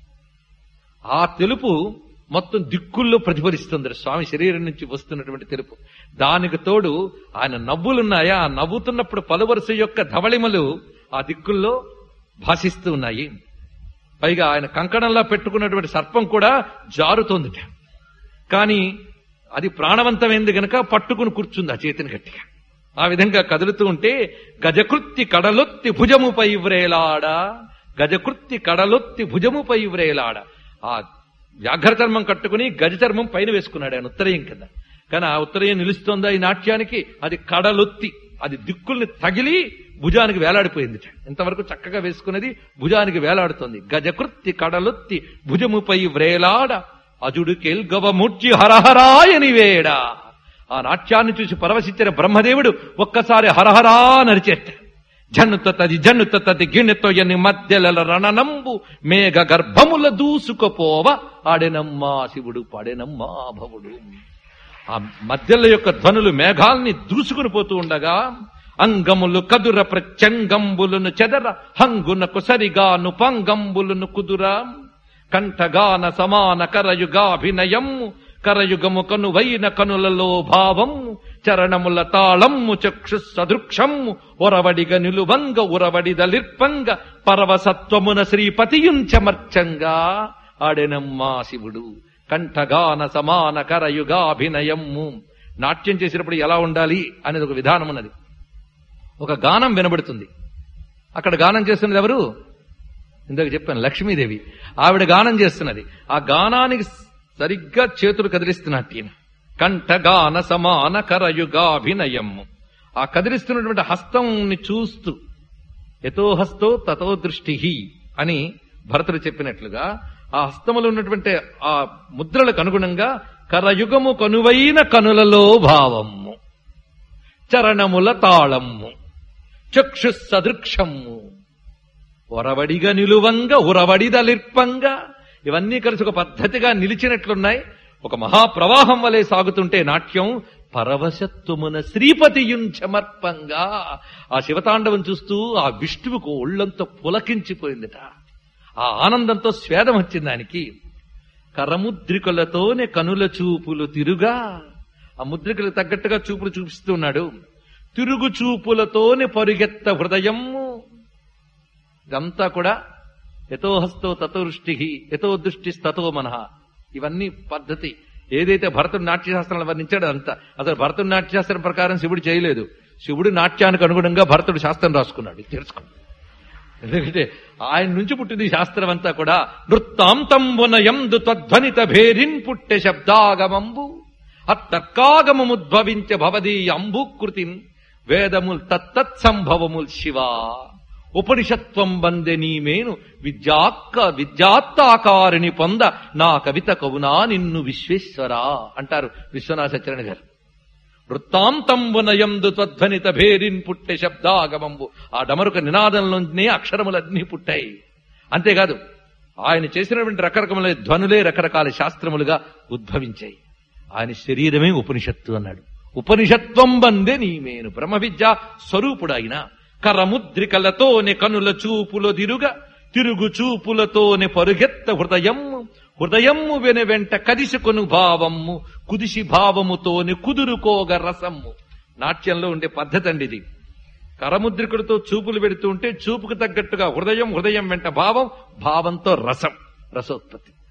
ఆ తెలుపు మొత్తం దిక్కుల్లో ప్రతిఫలిస్తుంది స్వామి శరీరం నుంచి వస్తున్నటువంటి తెలుపు దానికి తోడు ఆయన నవ్వులున్నాయా ఆ నవ్వుతున్నప్పుడు పలువరుస యొక్క ధవళిమలు ఆ దిక్కుల్లో భాషిస్తూ ఉన్నాయి పైగా ఆయన కంకణంలా పెట్టుకున్నటువంటి సర్పం కూడా జారుతోందిట కానీ అది ప్రాణవంతమైంది గనక పట్టుకుని కూర్చుంది ఆ చేతిని గట్టిగా ఆ విధంగా కదులుతూ ఉంటే గజకృత్తి కడలొత్తి భుజముపై వ్రేలాడ గజకృత్తి కడలొత్తి భుజముపై వ్రేలాడ ఆ వ్యాఘ్ర చర్మం కట్టుకుని గజ చర్మం పైన వేసుకున్నాడు ఆయన ఉత్తరయం కింద కానీ ఆ ఉత్తరయం నిలుస్తోందా ఈ నాట్యానికి అది కడలొత్తి అది దిక్కుల్ని తగిలి భుజానికి వేలాడిపోయింది ఇంతవరకు చక్కగా వేసుకున్నది భుజానికి వేలాడుతోంది గజకృత్తి కడలొత్తి భుజముపై వ్రేలాడ అజుడు కేల్గవమూర్చి హరహరాయని వేడ ఆ నాట్యాన్ని చూసి పరవశించిన బ్రహ్మదేవుడు ఒక్కసారి హరహరా నరిచేట జన్నుత తది జన్నుత తది గిణితో ఎన్ని మధ్యల రణనంబు మేఘ గర్భముల దూసుకుపోవ ఆడెనమ్మా శివుడు పాడెనమ్మా భవుడు ఆ మధ్యల యొక్క ధ్వనులు మేఘాల్ని దూసుకుని పోతూ ఉండగా అంగములు కదుర ప్రత్యంగంబులను చెదర హంగునకు సరిగాను పంగంబులను కుదురా కంఠగాన సమాన కరయుగాభినయము కరయుగము కనువైన కనులలో భావము చరణముల తాళమ్ము చక్షు సదృక్షమ్ము ఒరవడిగ నిలువంగ ఉరవడిదలిర్పంగ పరవసత్వమున శ్రీపతియుంచమర్చంగా ఆడెనమ్మా శివుడు కంఠగాన సమాన కరయుగాభినయమ్ము నాట్యం చేసినప్పుడు ఎలా ఉండాలి అనేది ఒక విధానం ఉన్నది ఒక గానం వినబడుతుంది అక్కడ గానం చేస్తున్నది ఎవరు ఇందాక చెప్పాను లక్ష్మీదేవి ఆవిడ గానం చేస్తున్నది ఆ గానానికి సరిగ్గా చేతులు కదిలిస్తున్నట్టు ఈయన కంఠగాన సమాన కరయుగాభినయము ఆ కదిలిస్తున్నటువంటి హస్తంని చూస్తూ ఎతో హస్తో తతో దృష్టి అని భరతుడు చెప్పినట్లుగా ఆ హస్తములో ఉన్నటువంటి ఆ ముద్రలకు అనుగుణంగా కరయుగము కనువైన కనులలో భావము చరణముల తాళము చక్షు సదృక్షము ఒరవడిగా నిలువంగా ఉరవడిదలిర్పంగా ఇవన్నీ కలిసి ఒక పద్ధతిగా నిలిచినట్లున్నాయి ఒక మహాప్రవాహం వలె సాగుతుంటే నాట్యం పరవశత్వమున శ్రీపతియుంచమర్పంగా ఆ శివతాండవం చూస్తూ ఆ విష్ణువుకు ఒళ్ళంతా పులకించిపోయిందిట ఆ ఆనందంతో స్వేదం వచ్చింది దానికి కరముద్రికలతోనే కనుల చూపులు తిరుగా ఆ ముద్రికలకు తగ్గట్టుగా చూపులు చూపిస్తున్నాడు తిరుగు చూపులతోనే పరుగెత్త హృదయము ఇదంతా కూడా ఎతో హస్తో తతో దృష్టి ఎతో దృష్టి తతో మనః ఇవన్నీ పద్ధతి ఏదైతే భరతుడు నాట్యశాస్త్రంలో వర్ణించాడో అంతా అసలు భరతుడు నాట్యశాస్త్రం ప్రకారం శివుడు చేయలేదు శివుడు నాట్యానికి అనుగుణంగా భరతుడు శాస్త్రం రాసుకున్నాడు ఇది తెలుసుకోండి ఎందుకంటే ఆయన నుంచి పుట్టింది ఈ శాస్త్రం అంతా కూడా నృత్తాంతంబునయందు తధ్వనిత భేరిన్ పుట్టె శబ్దాగమంబు అత్తర్కాగమముద్భవించ భవదీ అంబుకృతిన్ వేదముల్ తత్తత్సంభవముల్ శివా ఉపనిషత్వం బందె నీమేను విద్యాక్క విద్యాత్తాకారిని పొంద నా కవిత కవునా నిన్ను విశ్వేశ్వరా అంటారు విశ్వనాథ సత్యనారాయణ గారు వృత్తాంతంబునయందు త్వధ్వనిత భేరిన్ పుట్టె శబ్దాగమంబు ఆ డమరుక నినాదంలోనే అక్షరములన్నీ పుట్టాయి అంతేకాదు ఆయన చేసినటువంటి రకరకముల ధ్వనులే రకరకాల శాస్త్రములుగా ఉద్భవించాయి ఆయన శరీరమే ఉపనిషత్తు అన్నాడు ఉపనిషత్వం బందే నీమేను బ్రహ్మ విద్య స్వరూపుడు ఆయన కరముద్రికలతోనే కనుల చూపులో తిరుగ తిరుగు చూపులతోనే పరుగెత్త హృదయము హృదయము వెన వెంట కదిసుకొను భావము కుదిసి భావముతోని కుదురుకోగ రసము నాట్యంలో ఉండే పద్ధతి అండి ఇది కరముద్రికులతో చూపులు పెడుతూ ఉంటే చూపుకు తగ్గట్టుగా హృదయం హృదయం వెంట భావం భావంతో రసం రసోత్పత్తి